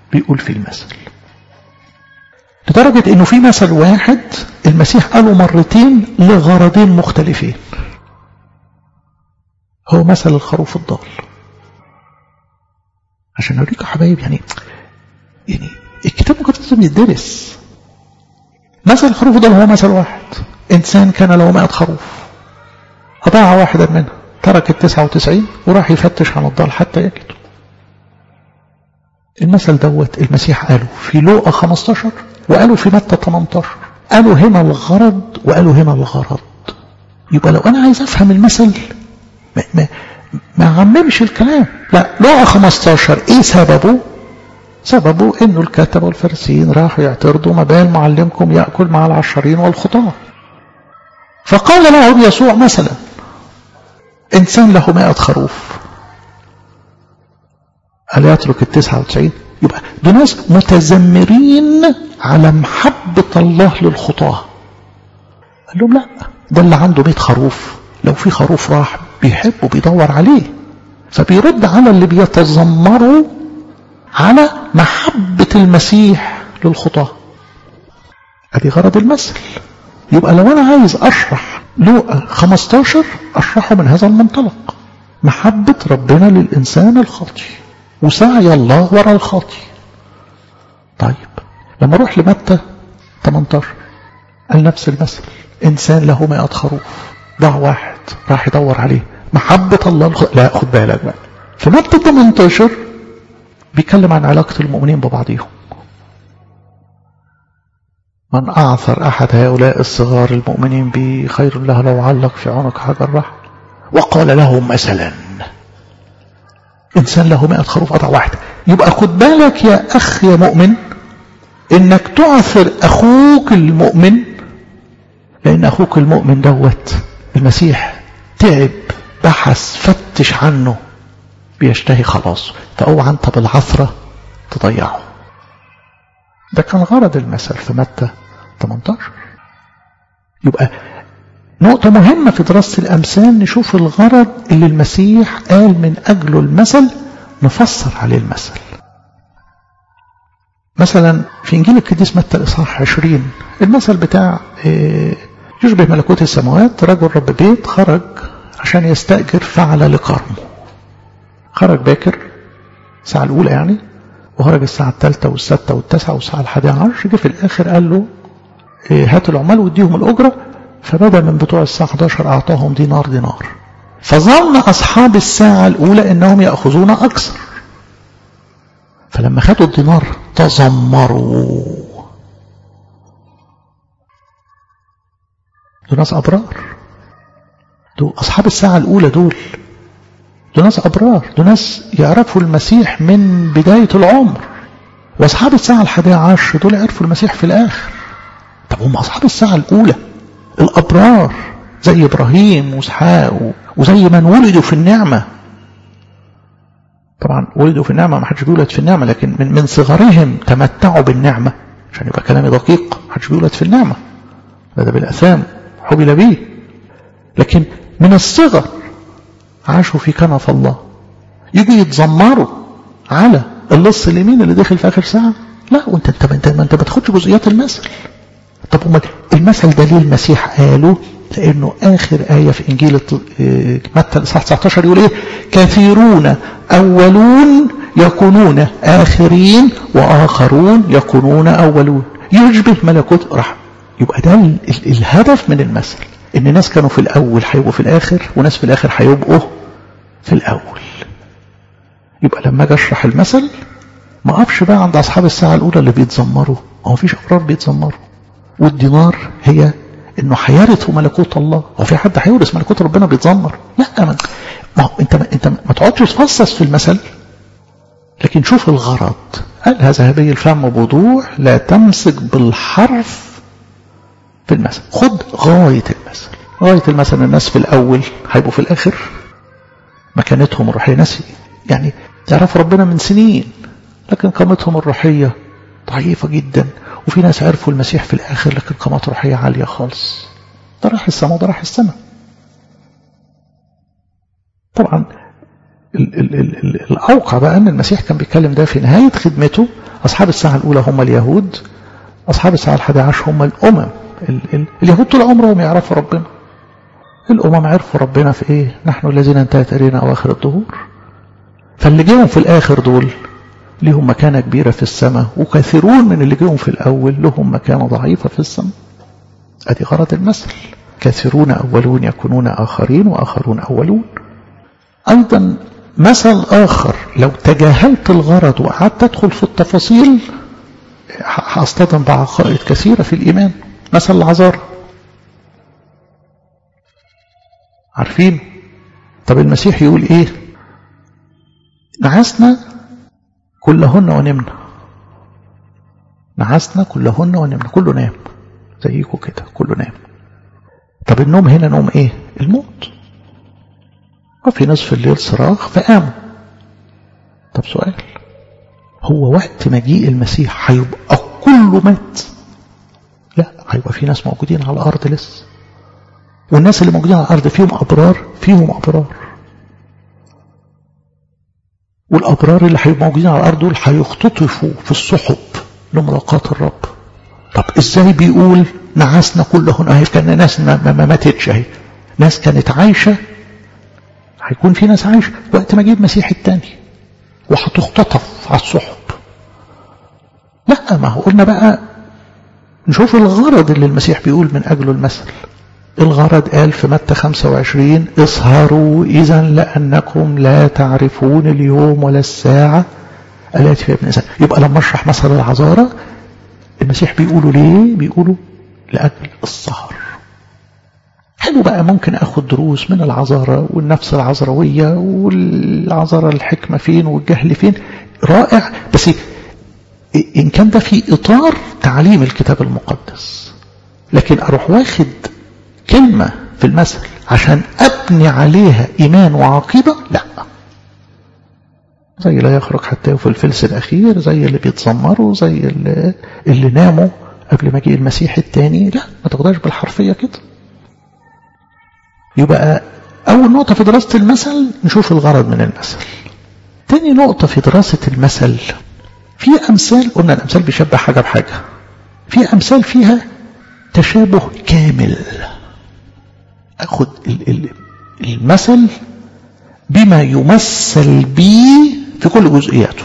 S1: بيقول في المثل لدرجة انه في مثل واحد المسيح قاله مرتين لغرضين مختلفين هو مثل الخروف الضال عشان اوريكم حبايب يعني يعني الكتاب المقدس بيدرس مثل الخروف الضال هو مثل واحد انسان كان له 100 خروف أضاع واحدا منها ترك التسعة وتسعين وراح يفتش عن الضال حتى يجده المثل دوت المسيح قاله في لوقا 15 وقالوا في متى 18 قالوا هنا الغرض وقالوا هنا الغرض يبقى لو أنا عايز أفهم المثل ما, ما, ما عممش الكلام لا لوقا 15 إيه سببه سببه إنه الكتبة والفارسيين راحوا يعترضوا ما بال معلمكم يأكل مع العشرين والخطاة فقال لهم يسوع مثلا إنسان له مائة خروف قال يترك التسعة وتسعين يبقى دول ناس متذمرين على محبة الله للخطاة قال لهم لا ده اللي عنده مئة خروف لو في خروف راح بيحبه بيدور عليه فبيرد على اللي بيتذمروا على محبة المسيح للخطاة ادي غرض المثل يبقى لو انا عايز اشرح لوقا 15 اشرحه من هذا المنطلق محبة ربنا للإنسان الخاطي وسعي الله وراء الخاطي طيب لما اروح لمتى 18 قال نفس المثل إنسان له 100 خروف ضاع واحد راح يدور عليه محبة الله الخ... لا خد بالك بقى في متى 18 بيتكلم عن علاقة المؤمنين ببعضهم من أعثر أحد هؤلاء الصغار المؤمنين بي خير له لو علق في عنق حجر رحل وقال لهم مثلا إنسان له مئة خروف قطع واحد يبقى خد بالك يا أخ يا مؤمن إنك تعثر أخوك المؤمن لأن أخوك المؤمن دوت المسيح تعب بحث فتش عنه بيشتهي خلاص فأوعى أنت بالعثرة تضيعه ده كان غرض المثل في متى 18 يبقى نقطة مهمة في دراسة الأمثال نشوف الغرض اللي المسيح قال من أجله المثل نفسر عليه المثل مثلا في إنجيل القديس متى الإصحاح 20 المثل بتاع يشبه ملكوت السماوات رجل رب بيت خرج عشان يستأجر فعل لكرمه خرج باكر الساعة الأولى يعني وخرج الساعة الثالثة والسادسة والتاسعة والساعة الحادية عشر جه في الآخر قال له هات العمال واديهم الأجرة فبدأ من بتوع الساعة 11 أعطاهم دينار دينار فظن أصحاب الساعة الأولى أنهم يأخذون أكثر فلما خدوا الدينار تذمروا دول ناس أبرار دول أصحاب الساعة الأولى دول دول ناس أبرار دول ناس يعرفوا المسيح من بداية العمر وأصحاب الساعة الحادية عشر دول عرفوا المسيح في الآخر طب هم أصحاب الساعة الأولى الأبرار زي إبراهيم وإسحاق وزي من ولدوا في النعمة طبعا ولدوا في النعمة ما حدش بيولد في النعمة لكن من, من صغرهم تمتعوا بالنعمة عشان يبقى كلامي دقيق ما حدش بيولد في النعمة هذا بالأثام حبل به لكن من الصغر عاشوا في كنف الله يجوا يتذمروا على اللص اليمين اللي داخل في آخر ساعة لا وانت انت انت ما انت ما تاخدش جزئيات المثل طب امال المثل ده ليه المسيح قاله لانه اخر ايه في انجيل متى الاصحاح 19 يقول ايه كثيرون اولون يكونون اخرين واخرون يكونون اولون يشبه ملكوت رحم يبقى ده ال ال الهدف من المثل ان ناس كانوا في الاول هيبقوا في الاخر وناس في الاخر هيبقوا في الاول يبقى لما اجي اشرح المثل ما اقفش بقى عند اصحاب الساعه الاولى اللي بيتذمروا هو مفيش ابرار بيتذمروا والدينار هي انه هيرث ملكوت الله هو في حد هيورث ملكوت ربنا بيتذمر لا ما, ما انت ما انت ما تقعدش تفصص في المثل لكن شوف الغرض قالها ذهبي الفم بوضوح لا تمسك بالحرف في المثل خد غاية المثل غاية المثل الناس في الأول هيبقوا في الآخر مكانتهم الروحية ناس يعني يعرفوا ربنا من سنين لكن قامتهم الروحية ضعيفة جدا وفي ناس عرفوا المسيح في الآخر لكن قامات روحية عالية خالص ده راح السماء وده راح السماء طبعا ال ال ال ال الأوقع بقى أن المسيح كان بيتكلم ده في نهاية خدمته أصحاب الساعة الأولى هم اليهود أصحاب الساعة الحادية عشر هم الأمم ال ال اليهود طول عمرهم يعرفوا ربنا الأمم عرفوا ربنا في إيه نحن الذين انتهت إلينا أواخر الظهور فاللي جيهم في الآخر دول لهم مكانة كبيرة في السماء وكثيرون من اللي جيهم في الأول لهم مكانة ضعيفة في السماء أدي غرض المثل كثيرون أولون يكونون آخرين وآخرون أولون أيضا مثل آخر لو تجاهلت الغرض وقعدت تدخل في التفاصيل هاصطدم بعقائد كثيرة في الإيمان مثل العذار عارفين طب المسيح يقول إيه نعسنا كلهن ونمنا نعسنا كلهن ونمنا كله نام زيكم كده كله نام طب النوم هنا نوم ايه الموت وفي نصف الليل صراخ فقاموا طب سؤال هو وقت مجيء المسيح هيبقى كله مات لا هيبقى في ناس موجودين على الارض لسه والناس اللي موجودين على الارض فيهم ابرار فيهم ابرار والابرار اللي هيبقوا موجودين على الارض دول هيختطفوا في السحب لملاقاة الرب طب ازاي بيقول نعسنا كلهن اهي كان ناس ما, ما ماتتش اهي ناس كانت عايشة هيكون في ناس عايشة وقت ما جيب مسيح التاني وهتختطف على السحب لا ما هو قلنا بقى نشوف الغرض اللي المسيح بيقول من أجله المثل الغرض قال في متى 25 اسهروا إذا لأنكم لا تعرفون اليوم ولا الساعة التي في ابن إنسان يبقى لما اشرح مثل العذارى المسيح بيقولوا ليه بيقولوا لأجل السهر حلو بقى ممكن اخد دروس من العذارى والنفس العذروية والعذارى الحكمة فين والجهل فين رائع بس ان كان ده في اطار تعليم الكتاب المقدس لكن اروح واخد كلمة في المثل عشان ابني عليها ايمان وعقيدة لا زي لا يخرج حتى في الفلس الاخير زي اللي بيتذمروا زي اللي, اللي ناموا قبل مجيء المسيح الثاني لا ما تاخدهاش بالحرفية كده يبقى أول نقطة في دراسة المثل نشوف الغرض من المثل تاني نقطة في دراسة المثل في أمثال قلنا الأمثال بيشبه حاجة بحاجة في أمثال فيها تشابه كامل أخذ المثل بما يمثل به في كل جزئياته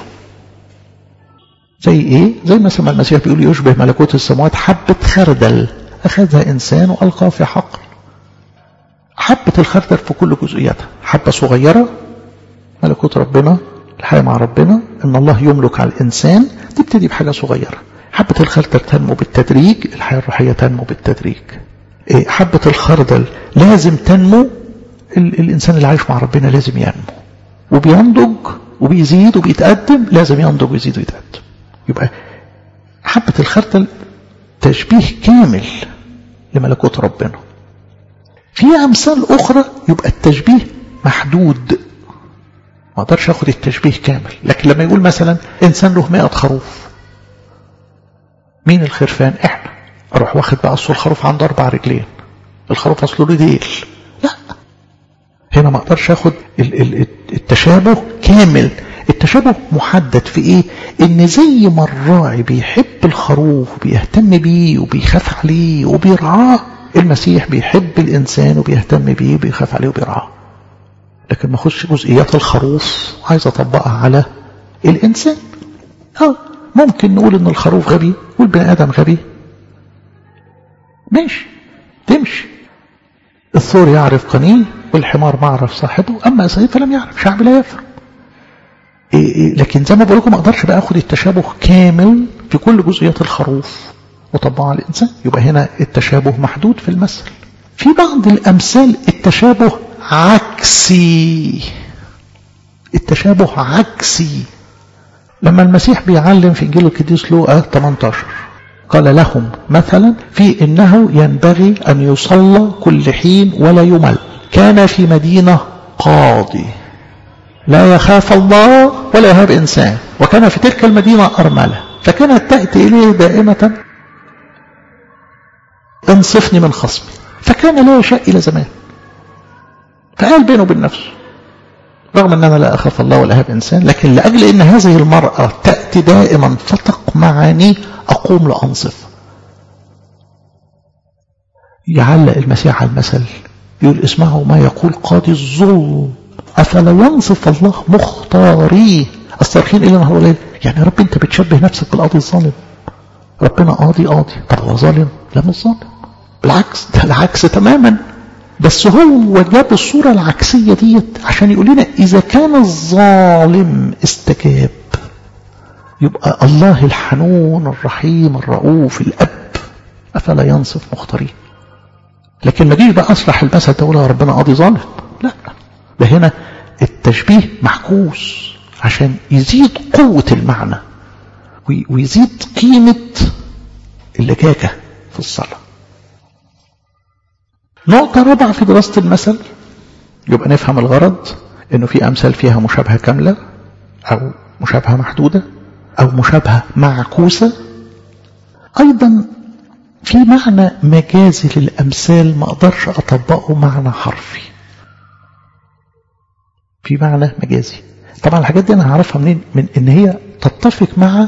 S1: زي ايه زي مثلا المسيح بيقول يشبه ملكوت السماوات حبة خردل أخذها إنسان وألقى في حقل حبة الخردل في كل جزئياتها حبة صغيرة ملكوت ربنا الحياة مع ربنا ان الله يملك على الانسان تبتدي بحاجة صغيرة حبة الخردل تنمو بالتدريج الحياة الروحية تنمو بالتدريج إيه حبة الخردل لازم تنمو ال الانسان اللي عايش مع ربنا لازم ينمو وبينضج وبيزيد وبيتقدم لازم ينضج ويزيد ويتقدم يبقى حبة الخردل تشبيه كامل لملكوت ربنا في أمثال أخرى يبقى التشبيه محدود ما اقدرش اخد التشبيه كامل لكن لما يقول مثلا انسان له 100 خروف مين الخرفان احنا اروح واخد بقى اصل الخروف عنده اربع رجلين الخروف اصله له ديل لا هنا ما اقدرش اخد التشابه كامل التشابه محدد في ايه ان زي ما الراعي بيحب الخروف وبيهتم بيه وبيخاف عليه وبيرعاه المسيح بيحب الإنسان وبيهتم بيه وبيخاف عليه وبيرعاه لكن ما اخش جزئيات الخروف عايز أطبقها على الإنسان اه ممكن نقول إن الخروف غبي والبني آدم غبي ماشي تمشي الثور يعرف قنيه والحمار ما عرف صاحبه أما سيد فلم يعرف شعب لا يفهم إيه إيه لكن زي ما بقول لكم ما اقدرش بقى اخد التشابه كامل في كل جزئيات الخروف وطبقها على الإنسان يبقى هنا التشابه محدود في المثل في بعض الأمثال التشابه عكسي التشابه عكسي لما المسيح بيعلم في إنجيل القديس لوقا 18 قال لهم مثلا في إنه ينبغي أن يصلى كل حين ولا يمل كان في مدينة قاضي لا يخاف الله ولا يهاب إنسان وكان في تلك المدينة أرملة فكانت تأتي إليه دائمة انصفني من خصمي فكان لا يشاء إلى زمان فقال بينه وبين نفسه رغم أن أنا لا أخاف الله ولا أهاب إنسان لكن لأجل أن هذه المرأة تأتي دائما فتقمعني أقوم لأنصف يعلق المسيح على المثل يقول اسمعوا ما يقول قاضي الظلم أفلا ينصف الله مختاريه الصارخين إلى نهار الليل يعني يا رب أنت بتشبه نفسك بالقاضي الظالم ربنا قاضي قاضي طب هو ظالم لا مش ظالم بالعكس ده العكس تماما بس هو جاب الصورة العكسية ديت عشان يقول لنا إذا كان الظالم استجاب يبقى الله الحنون الرحيم الرؤوف الأب أفلا ينصف مختاريه لكن ما جيش بقى أصلح المثل تقول يا ربنا قاضي ظالم لا ده هنا التشبيه معكوس عشان يزيد قوة المعنى ويزيد قيمة اللجاجة في الصلاة نقطة رابعة في دراسة المثل يبقى نفهم الغرض انه في امثال فيها مشابهة كاملة او مشابهة محدودة او مشابهة معكوسة ايضا في معنى مجازي للامثال ما اقدرش اطبقه معنى حرفي في معنى مجازي طبعا الحاجات دي انا هعرفها منين من ان هي تتفق مع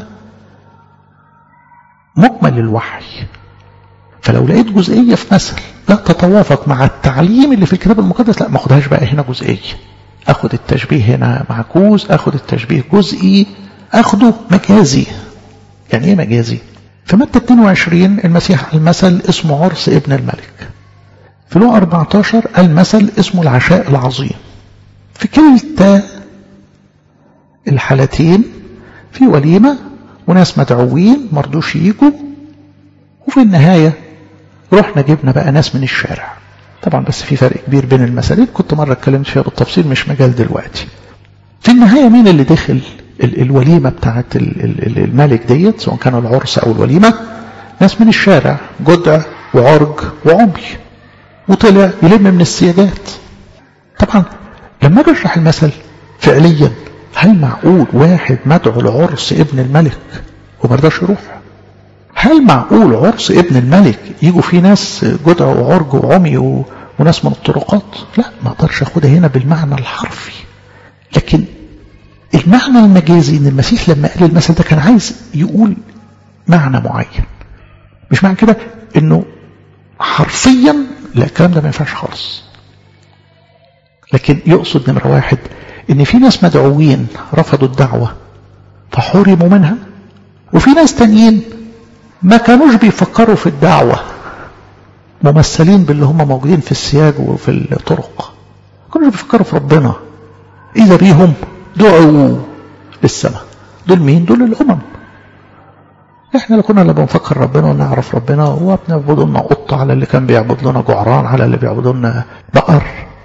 S1: مجمل الوحي فلو لقيت جزئية في مثل لا تتوافق مع التعليم اللي في الكتاب المقدس لا ما اخدهاش بقى هنا جزئية اخد التشبيه هنا معكوس اخد التشبيه جزئي اخده مجازي يعني ايه مجازي في متى 22 المسيح المثل اسمه عرس ابن الملك في لو 14 المثل اسمه العشاء العظيم في كلتا الحالتين في وليمة وناس مدعوين مرضوش يجوا وفي النهاية رحنا جبنا بقى ناس من الشارع طبعا بس في فرق كبير بين المسالين كنت مرة اتكلمت فيها بالتفصيل مش مجال دلوقتي في النهاية مين اللي دخل ال الوليمة بتاعت ال الملك ديت سواء كانوا العرس أو الوليمة ناس من الشارع جدع وعرج وعمي وطلع يلم من السيادات طبعا لما اجي اشرح المثل فعليا هل معقول واحد مدعو لعرس ابن الملك ومرضاش يروح هل معقول عرس ابن الملك يجوا فيه ناس جدع وعرج وعمي و... وناس من الطرقات لا ما اقدرش اخدها هنا بالمعنى الحرفي لكن المعنى المجازي ان المسيح لما قال المثل ده كان عايز يقول معنى معين مش معنى كده انه حرفيا لا الكلام ده ما ينفعش خالص لكن يقصد نمرة واحد ان في ناس مدعوين رفضوا الدعوة فحرموا منها وفي ناس تانيين ما كانوش بيفكروا في الدعوة ممثلين باللي هم موجودين في السياج وفي الطرق كانوا بيفكروا في ربنا إذا بيهم دعوا للسماء دول مين دول الأمم احنا اللي كنا اللي بنفكر ربنا ونعرف ربنا هو بنعبدوا لنا قطة على اللي كان بيعبد لنا جعران على اللي بيعبدوا لنا بقر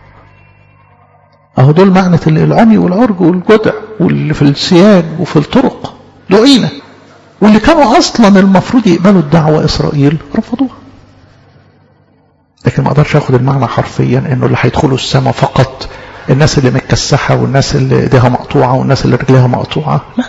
S1: اهو دول معنى العمي والعرج والجدع واللي في السياج وفي الطرق دعينا واللي كانوا اصلا المفروض يقبلوا الدعوة اسرائيل رفضوها لكن ما اقدرش اخد المعنى حرفيا انه اللي هيدخلوا السماء فقط الناس اللي متكسحة والناس اللي ايديها مقطوعة والناس اللي رجليها مقطوعة لا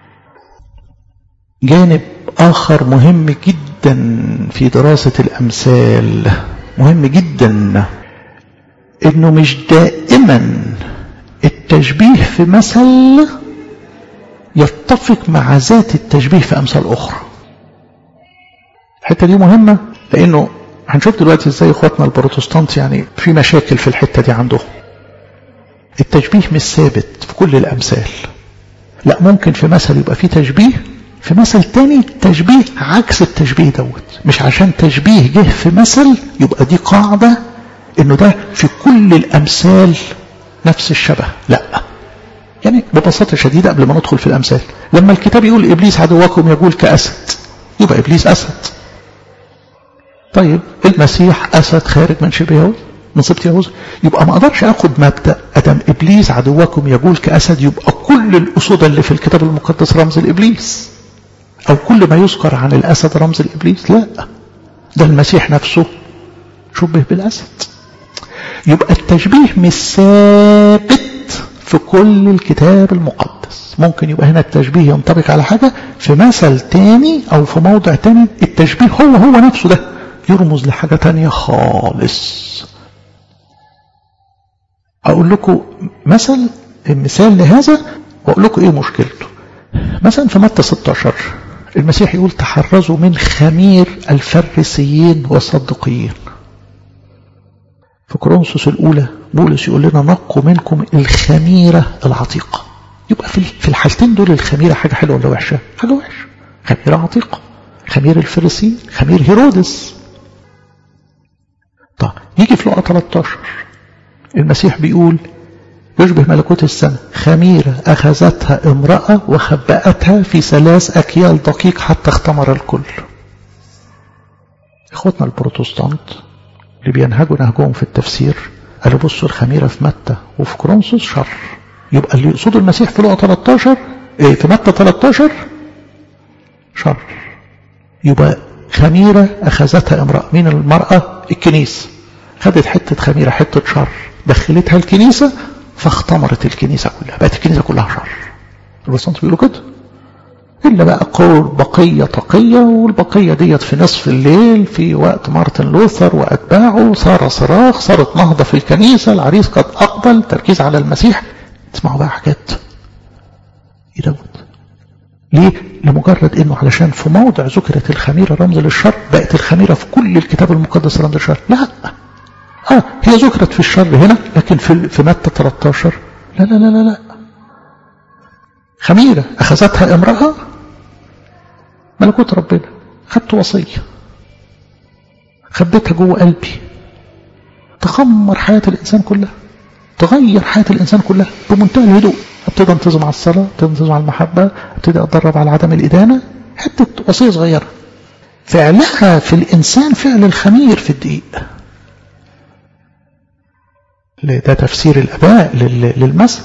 S1: جانب آخر مهم جدا في دراسة الأمثال مهم جدا إنه مش دائما التشبيه في مثل يتفق مع ذات التشبيه في أمثال أخرى الحتة دي مهمة لأنه هنشوف دلوقتي ازاي اخواتنا البروتستانت يعني في مشاكل في الحتة دي عندهم التشبيه مش ثابت في كل الأمثال لا ممكن في مثل يبقى فيه تشبيه في مثل تاني تشبيه عكس التشبيه دوت مش عشان تشبيه جه في مثل يبقى دي قاعدة انه ده في كل الأمثال نفس الشبه لا يعني ببساطة شديدة قبل ما ندخل في الأمثال لما الكتاب يقول إبليس عدوكم يقول كأسد يبقى إبليس أسد طيب المسيح أسد خارج من شبه يهوذا من سبط يهوذا يبقى ما اقدرش اخد مبدا ادم ابليس عدوكم يقول كاسد يبقى كل الاسود اللي في الكتاب المقدس رمز الابليس او كل ما يذكر عن الاسد رمز الابليس لا ده المسيح نفسه شبه بالاسد يبقى التشبيه مش ثابت في كل الكتاب المقدس ممكن يبقى هنا التشبيه ينطبق على حاجة في مثل تاني او في موضع تاني التشبيه هو هو نفسه ده يرمز لحاجة تانية خالص أقول لكم مثل مثال لهذا واقول لكم ايه مشكلته مثلا في متى 16 المسيح يقول تحرزوا من خمير الفريسيين والصدقيين في كورنثوس الاولى بولس يقول لنا نقوا منكم الخميره العتيقه يبقى في الحالتين دول الخميره حاجه حلوه ولا وحشه حاجه وحشه خميره عتيقه خمير الفريسيين خمير هيرودس طيب يجي في لقا 13 المسيح بيقول يشبه ملكوت السماء خميرة أخذتها امرأة وخبأتها في ثلاث أكيال دقيق حتى اختمر الكل إخوتنا البروتستانت اللي بينهجوا نهجهم في التفسير قالوا بصوا الخميرة في متى وفي كرونسوس شر يبقى اللي يقصده المسيح في لقا 13 إيه في متى 13 شر يبقى خميرة أخذتها امرأة مين المرأة الكنيسة خدت حتة خميرة حتة شر دخلتها الكنيسة فاختمرت الكنيسة كلها بقت الكنيسة كلها شر البروتستانت بيقولوا كده إلا بقى قول بقية تقية والبقية ديت في نصف الليل في وقت مارتن لوثر وأتباعه صار صراخ صارت نهضة في الكنيسة العريس قد أقبل تركيز على المسيح تسمعوا بقى حاجات إيه دوت ليه؟ لمجرد انه علشان في موضع ذكرت الخميرة رمز للشر بقت الخميرة في كل الكتاب المقدس رمز للشر لا اه هي ذكرت في الشر هنا لكن في في متى 13 لا لا لا لا لا خميرة أخذتها امرأة ملكوت ربنا خدت وصية خبيتها جوه قلبي تخمر حياة الإنسان كلها تغير حياة الإنسان كلها بمنتهى الهدوء ابتدي انتظم على الصلاة ابتدي انتظم على المحبة ابتدي اتدرب على عدم الإدانة حتة وصية صغيرة فعلها في الإنسان فعل الخمير في الدقيق ده تفسير الآباء للمثل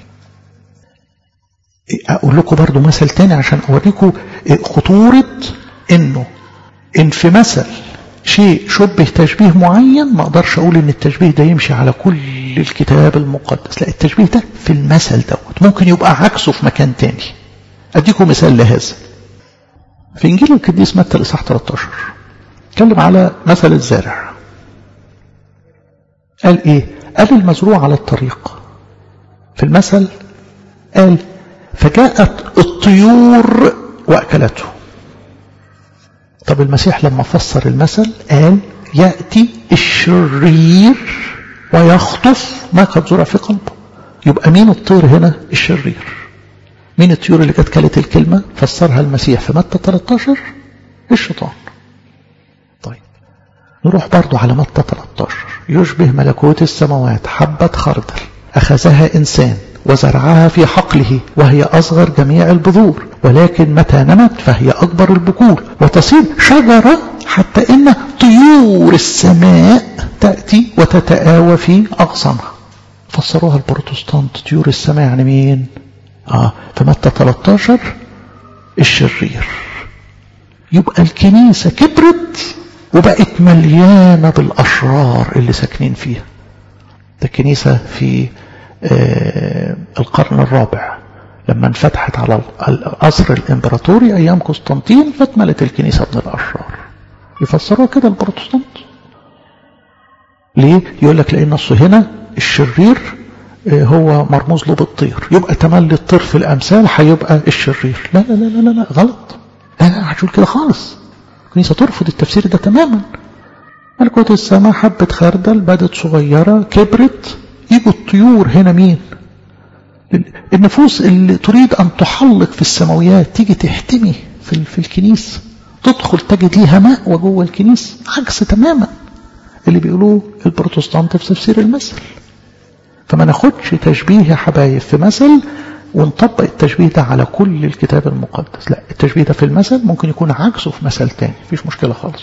S1: أقول لكم برضو مثل تاني عشان أوريكم خطورة إنه إن في مثل شيء شبه تشبيه معين ما أقدرش أقول إن التشبيه ده يمشي على كل الكتاب المقدس لا التشبيه ده في المثل دوت ممكن يبقى عكسه في مكان تاني أديكم مثال لهذا في إنجيل القديس متى الإصحاح 13 اتكلم على مثل الزارع قال إيه قال المزروع على الطريق في المثل قال فجاءت الطيور وأكلته طب المسيح لما فسر المثل قال يأتي الشرير ويخطف ما قد زرع في قلبه يبقى مين الطير هنا الشرير مين الطيور اللي كانت كلت الكلمة فسرها المسيح في متى 13 الشيطان طيب نروح برضو على متى 13 يشبه ملكوت السماوات حبة خردل أخذها إنسان وزرعها في حقله وهي أصغر جميع البذور ولكن متى نمت فهي أكبر البكور وتصير شجرة حتى إن طيور السماء تأتي وتتآوى في أغصانها فسروها البروتستانت طيور السماء يعني مين آه في متى 13 الشرير يبقى الكنيسة كبرت وبقت مليانة بالأشرار اللي ساكنين فيها ده الكنيسة في آه القرن الرابع لما انفتحت على القصر الامبراطوري ايام قسطنطين فاتملت الكنيسه من الاشرار يفسروها كده البروتستانت ليه يقول لك لان اصل هنا الشرير آه هو مرموز له بالطير يبقى تملي الطير في الامثال هيبقى الشرير لا لا لا لا لا غلط لا لا هتقول كده خالص الكنيسه ترفض التفسير ده تماما ملكوت السماء حبة خردل بدت صغيرة كبرت يجوا الطيور هنا مين النفوس اللي تريد أن تحلق في السماويات تيجي تحتمي في, في الكنيسة تدخل تجد ليها مأوى جوه الكنيسة عكس تماما اللي بيقولوه البروتستانت في تفسير المثل فما ناخدش تشبيه يا حبايب في مثل ونطبق التشبيه ده على كل الكتاب المقدس لا التشبيه ده في المثل ممكن يكون عكسه في مثل تاني مفيش مشكلة خالص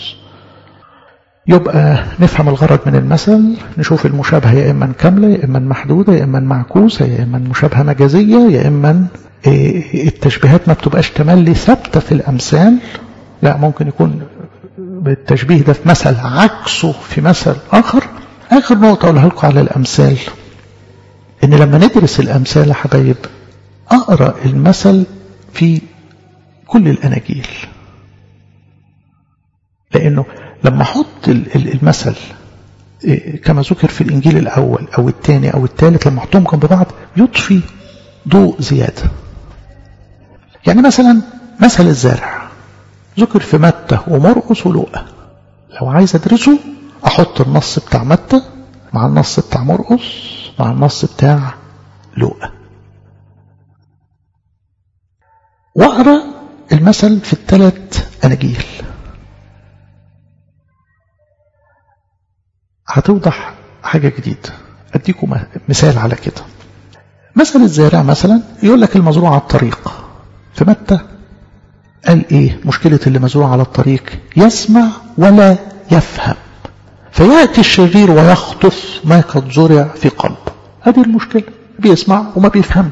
S1: يبقى نفهم الغرض من المثل نشوف المشابهة يا إما كاملة يا إما محدودة يا إما معكوسة يا إما مشابهة مجازية يا إما التشبيهات ما بتبقاش تملي ثابتة في الأمثال لا ممكن يكون التشبيه ده في مثل عكسه في مثل آخر آخر نقطة أقولها لكم على الأمثال إن لما ندرس الأمثال يا حبايب أقرأ المثل في كل الأناجيل لأنه لما احط المثل كما ذكر في الإنجيل الأول أو الثاني أو الثالث لما حطهم جنب بعض يضفي ضوء زيادة يعني مثلا مثل الزارع ذكر في متى ومرقس ولوقا لو عايز أدرسه أحط النص بتاع متى مع النص بتاع مرقس مع النص بتاع لوقا واقرا المثل في الثلاث اناجيل هتوضح حاجه جديده اديكم مثال على كده مثل الزارع مثلا يقول لك المزروع على الطريق في متى قال ايه مشكله اللي مزروع على الطريق يسمع ولا يفهم فياتي الشرير ويخطف ما قد زرع في قلبه هذه المشكله بيسمع وما بيفهمش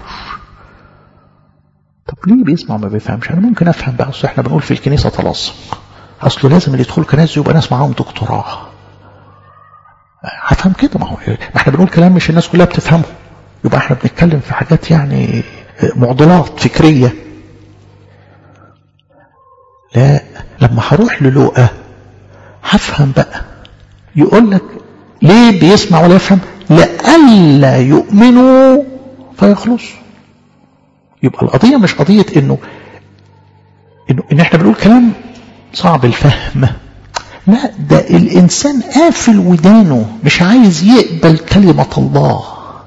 S1: طب ليه بيسمع وما بيفهمش انا ممكن افهم بقى اصل احنا بنقول في الكنيسه طلاسم اصله لازم اللي يدخل كنائس يبقى ناس معاهم دكتوراه هفهم كده ما هو ما احنا بنقول كلام مش الناس كلها بتفهمه يبقى احنا بنتكلم في حاجات يعني معضلات فكريه لا لما هروح للوقا هفهم بقى يقول لك ليه بيسمع ولا يفهم لئلا يؤمنوا فيخلصوا يبقى القضية مش قضية انه انه ان احنا بنقول كلام صعب الفهم لا ده الانسان قافل ودانه مش عايز يقبل كلمة الله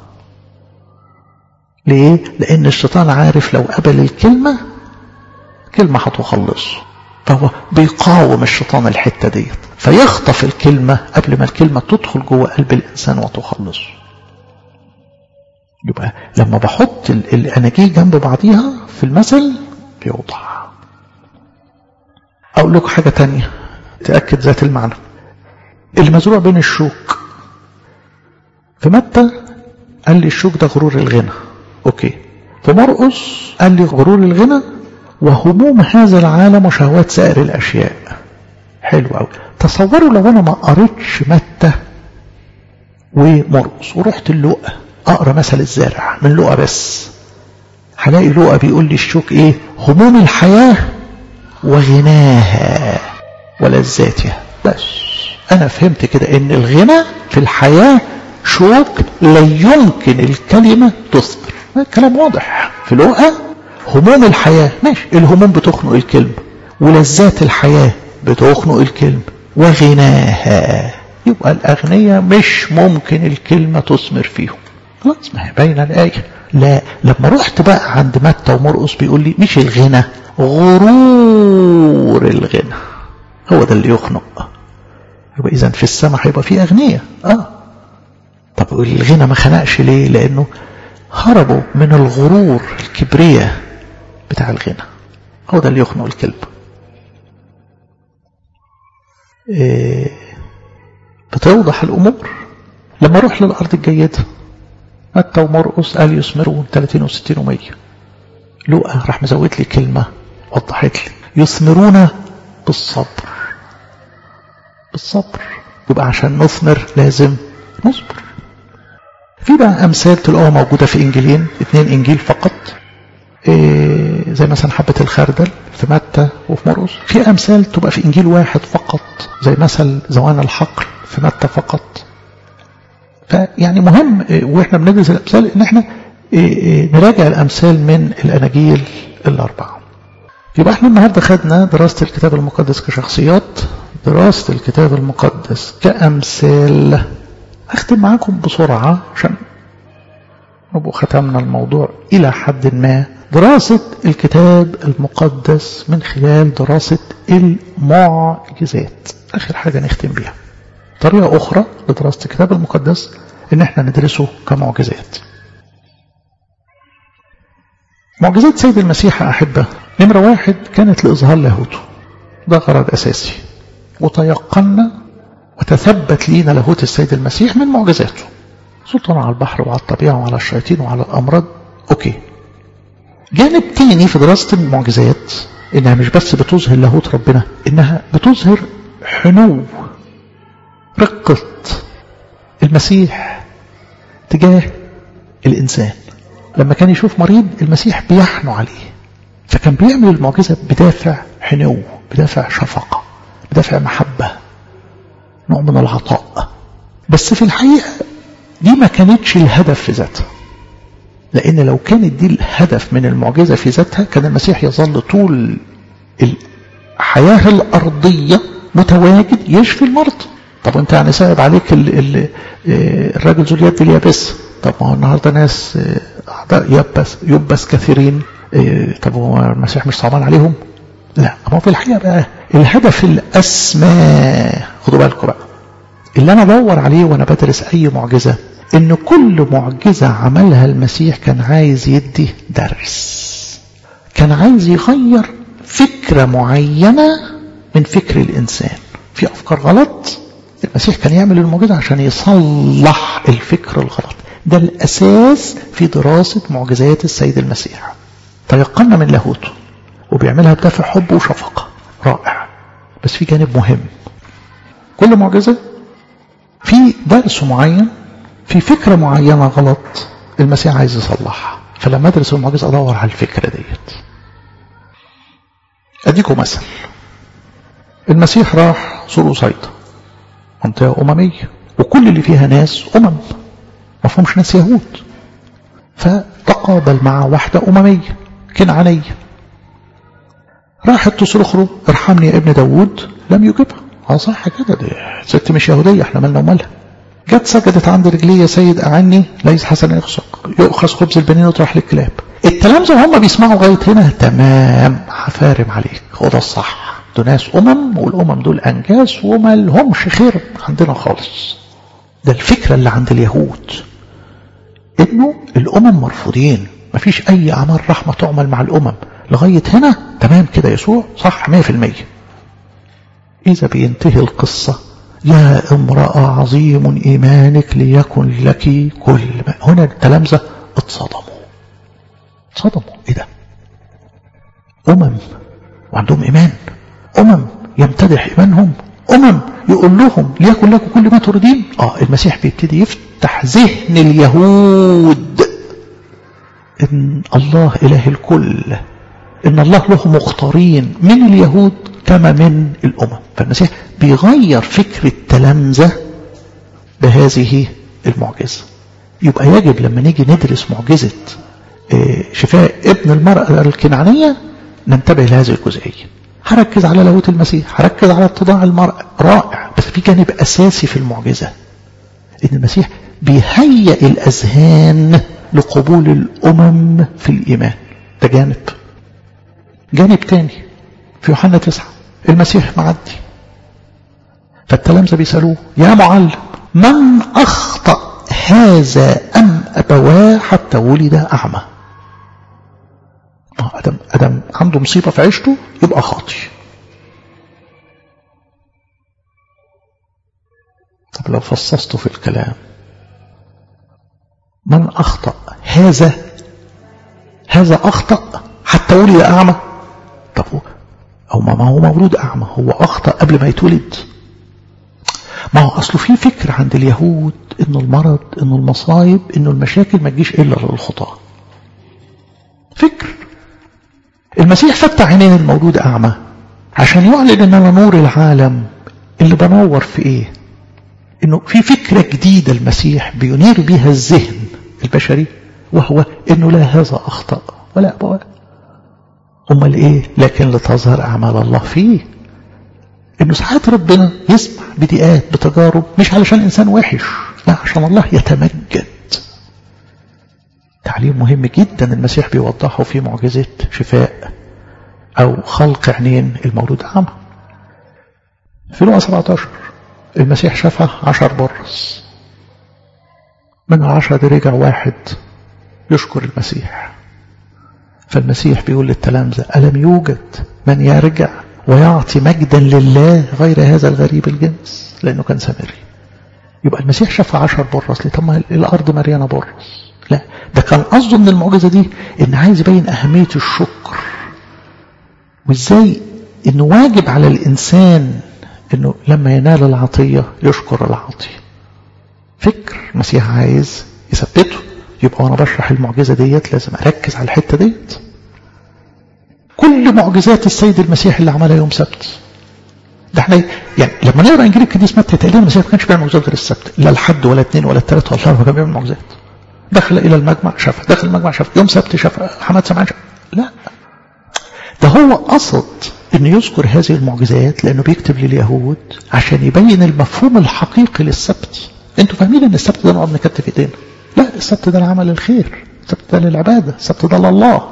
S1: ليه؟ لان الشيطان عارف لو قبل الكلمة كلمة هتخلصه فهو بيقاوم الشيطان الحتة ديت فيخطف الكلمة قبل ما الكلمة تدخل جوه قلب الإنسان وتخلصه يبقى لما بحط الأناجيل جنب بعضيها في المثل بيوضح أقول لكم حاجة تانية تأكد ذات المعنى المزروع بين الشوك في متى قال لي الشوك ده غرور الغنى أوكي في مرقس قال لي غرور الغنى وهموم هذا العالم وشهوات سائر الأشياء حلو قوي تصوروا لو أنا ما قريتش متى ومرقس ورحت اللقا أقرأ مثل الزارع من لقا بس هلاقي لقا بيقول لي الشوك إيه هموم الحياة وغناها ولذاتها بس أنا فهمت كده إن الغنى في الحياة شوك لا يمكن الكلمة تثمر كلام واضح في لقا هموم الحياة ماشي الهموم بتخنق الكلمة ولذات الحياة بتخنق الكلمة وغناها يبقى الأغنياء مش ممكن الكلمة تثمر فيهم خلاص ما هي باينة الآية لا لما رحت بقى عند متى ومرقس بيقول لي مش الغنى غرور الغنى هو ده اللي يخنق يبقى إذا في السماء هيبقى في أغنياء آه طب الغنى ما خنقش ليه لأنه هربوا من الغرور الكبرية بتاع الغنى هو ده اللي يخنق الكلب إيه بتوضح الأمور لما أروح للأرض الجيدة متى ومرقس قال يثمرون 30 و60 و100 لوقا راح مزود لي كلمة وضحت لي يثمرون بالصبر بالصبر يبقى عشان نثمر لازم نصبر في بقى أمثال تلاقوها موجودة في إنجيلين اثنين إنجيل فقط إيه زي مثلا حبة الخردل في متى وفي مرقس في أمثال تبقى في إنجيل واحد فقط زي مثل زوان الحقل في متى فقط فيعني مهم إيه وإحنا بندرس الأمثال إن إحنا إيه نراجع الأمثال من الأناجيل الأربعة يبقى إحنا النهاردة خدنا دراسة الكتاب المقدس كشخصيات دراسة الكتاب المقدس كأمثال أختم معاكم بسرعة عشان نبقى ختمنا الموضوع إلى حد ما دراسة الكتاب المقدس من خلال دراسة المعجزات آخر حاجة نختم بيها طريقة أخرى لدراسة الكتاب المقدس إن احنا ندرسه كمعجزات معجزات سيد المسيح أحبة نمرة واحد كانت لإظهار لاهوته ده غرض أساسي وتيقنا وتثبت لينا لاهوت السيد المسيح من معجزاته سلطان على البحر وعلى الطبيعة وعلى الشياطين وعلى الأمراض أوكي جانب تاني في دراسة المعجزات إنها مش بس بتظهر لاهوت ربنا إنها بتظهر حنو رقة المسيح تجاه الإنسان لما كان يشوف مريض المسيح بيحنو عليه فكان بيعمل المعجزة بدافع حنو بدافع شفقة بدافع محبة نوع من العطاء بس في الحقيقة دي ما كانتش الهدف في ذاتها لأن لو كانت دي الهدف من المعجزة في ذاتها كان المسيح يظل طول الحياة الأرضية متواجد يشفي المرضى طب انت يعني صعب عليك ال ال الراجل ذو اليد اليابس طب ما هو النهارده ناس اعضاء يبس يبس كثيرين طب هو المسيح مش صعبان عليهم؟ لا ما في الحقيقه بقى الهدف الاسمى خدوا بالكم بقى اللي انا بدور عليه وانا بدرس اي معجزه ان كل معجزه عملها المسيح كان عايز يدي درس كان عايز يغير فكره معينه من فكر الانسان في افكار غلط المسيح كان يعمل المعجزه عشان يصلح الفكر الغلط ده الاساس في دراسه معجزات السيد المسيح تيقنا من لاهوته وبيعملها بدافع حب وشفقه رائع بس في جانب مهم كل معجزه في درس معين في فكره معينه غلط المسيح عايز يصلحها فلما ادرس المعجزه ادور على الفكره ديت اديكم مثل المسيح راح سور صيدا منطقه امميه وكل اللي فيها ناس امم ما فهمش ناس يهود فتقابل مع واحده امميه كنعانيه راحت تصرخ له ارحمني يا ابن داوود لم يجبها اه صح كده دي ست مش يهوديه احنا مالنا ومالها جت سجدت عند رجلي يا سيد اعني ليس حسنا يخسق يؤخذ خبز البنين ويطرح للكلاب التلامذه هم بيسمعوا لغايه هنا تمام هفارم عليك هو ده الصح دول ناس امم والامم دول انجاز وما لهمش خير عندنا خالص ده الفكره اللي عند اليهود انه الامم مرفوضين مفيش اي اعمال رحمه تعمل مع الامم لغايه هنا تمام كده يسوع صح 100% اذا بينتهي القصه يا امرأة عظيم إيمانك ليكن لك كل ما هنا التلامذة اتصدموا اتصدموا ايه ده أمم وعندهم إيمان أمم يمتدح إيمانهم أمم يقول لهم ليكن لكم كل ما تريدين آه المسيح بيبتدي يفتح ذهن اليهود إن الله إله الكل إن الله له مختارين من اليهود كما من الأمم فالمسيح بيغير فكر التلامذة بهذه المعجزة يبقى يجب لما نيجي ندرس معجزة شفاء ابن المرأة الكنعانية ننتبه لهذه الجزئية هركز على لاهوت المسيح هركز على اتضاع المرأة رائع بس في جانب أساسي في المعجزة إن المسيح بيهيئ الأذهان لقبول الأمم في الإيمان ده جانب جانب تاني في يوحنا تسعة المسيح معدي فالتلامذة بيسألوه يا معلم من أخطأ هذا أم أبواه حتى ولد أعمى أدم, أدم عنده مصيبة في عيشته يبقى خاطي طب لو فصصته في الكلام من أخطأ هذا هذا أخطأ حتى ولد أعمى طب أو ما هو مولود أعمى هو أخطأ قبل ما يتولد ما هو أصله في فكر عند اليهود إنه المرض إنه المصايب إنه المشاكل ما تجيش إلا للخطاة فكر المسيح فتح عينين المولود أعمى عشان يعلن إن أنا نور العالم اللي بنور في إيه إنه في فكرة جديدة المسيح بينير بها الذهن البشري وهو إنه لا هذا أخطأ ولا أبواه امال ايه لكن لتظهر اعمال الله فيه انه ساعات ربنا يسمح بضيقات بتجارب مش علشان انسان وحش لا عشان الله يتمجد تعليم مهم جدا المسيح بيوضحه في معجزة شفاء او خلق عينين المولود اعمى في لقا 17 المسيح شفى عشر برص من العشرة دي رجع واحد يشكر المسيح فالمسيح بيقول للتلامذة ألم يوجد من يرجع ويعطي مجدا لله غير هذا الغريب الجنس لأنه كان سامري يبقى المسيح شفى عشر برص ليه طب ما الأرض مليانة برص لا ده كان قصده من المعجزة دي إن عايز يبين أهمية الشكر وإزاي إنه واجب على الإنسان إنه لما ينال العطية يشكر العطية فكر المسيح عايز يثبته يبقى وانا بشرح المعجزه ديت لازم اركز على الحته ديت كل معجزات السيد المسيح اللي عملها يوم سبت ده احنا يعني لما نقرا انجيل القديس متى تقريبا المسيح ما كانش بيعمل معجزات غير السبت لا الحد ولا اثنين ولا الثلاث ولا الاربعه كان بيعمل معجزات دخل الى المجمع شاف دخل المجمع شاف يوم سبت شاف حماد سمعان شاف لا ده هو قصد انه يذكر هذه المعجزات لانه بيكتب لليهود عشان يبين المفهوم الحقيقي للسبت انتوا فاهمين ان السبت ده نقعد نكتف ايدينا لا السبت ده العمل الخير السبت ده للعباده السبت ده لله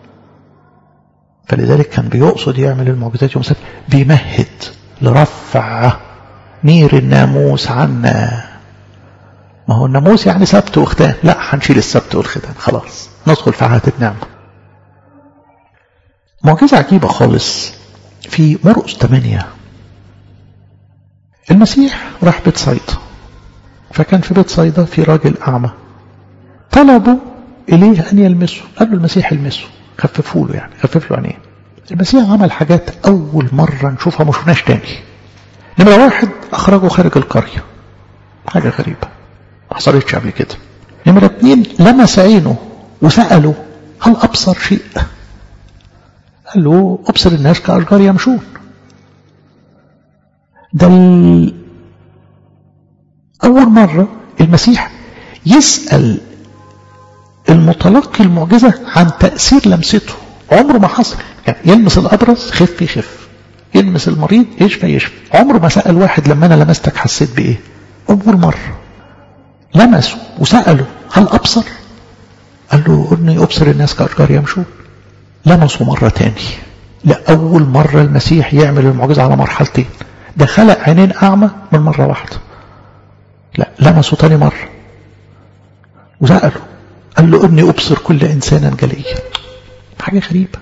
S1: فلذلك كان بيقصد يعمل المعجزات يوم السبت بيمهد لرفع نير الناموس عنا ما هو الناموس يعني سبت وختان لا هنشيل السبت والختان خلاص ندخل في عهد النعمه معجزة عجيبة خالص في مرقس 8 المسيح راح بيت صيدا فكان في بيت صيدا في راجل أعمى طلبوا إليه أن يلمسه قال له المسيح يلمسه خففوا له يعني خفف له عينيه المسيح عمل حاجات أول مرة نشوفها ما شفناش تاني نمرة واحد أخرجه خارج القرية حاجة غريبة ما حصلتش قبل كده نمرة اتنين لمس عينه وسأله هل أبصر شيء قال له أبصر الناس كأشجار يمشون ده أول مرة المسيح يسأل المتلقي المعجزة عن تأثير لمسته عمره ما حصل يعني يلمس الأبرص خف يخف يلمس المريض يشفى يشفى عمره ما سأل واحد لما أنا لمستك حسيت بإيه أول مرة لمسه وسأله هل أبصر قال له إني أبصر الناس كأشجار يمشون لمسوا مرة تاني لأول مرة المسيح يعمل المعجزة على مرحلتين ده خلق عينين أعمى من مرة واحدة لا لمسوا تاني مرة وسأله قال له إني أبصر كل إنسانا جليا حاجة غريبة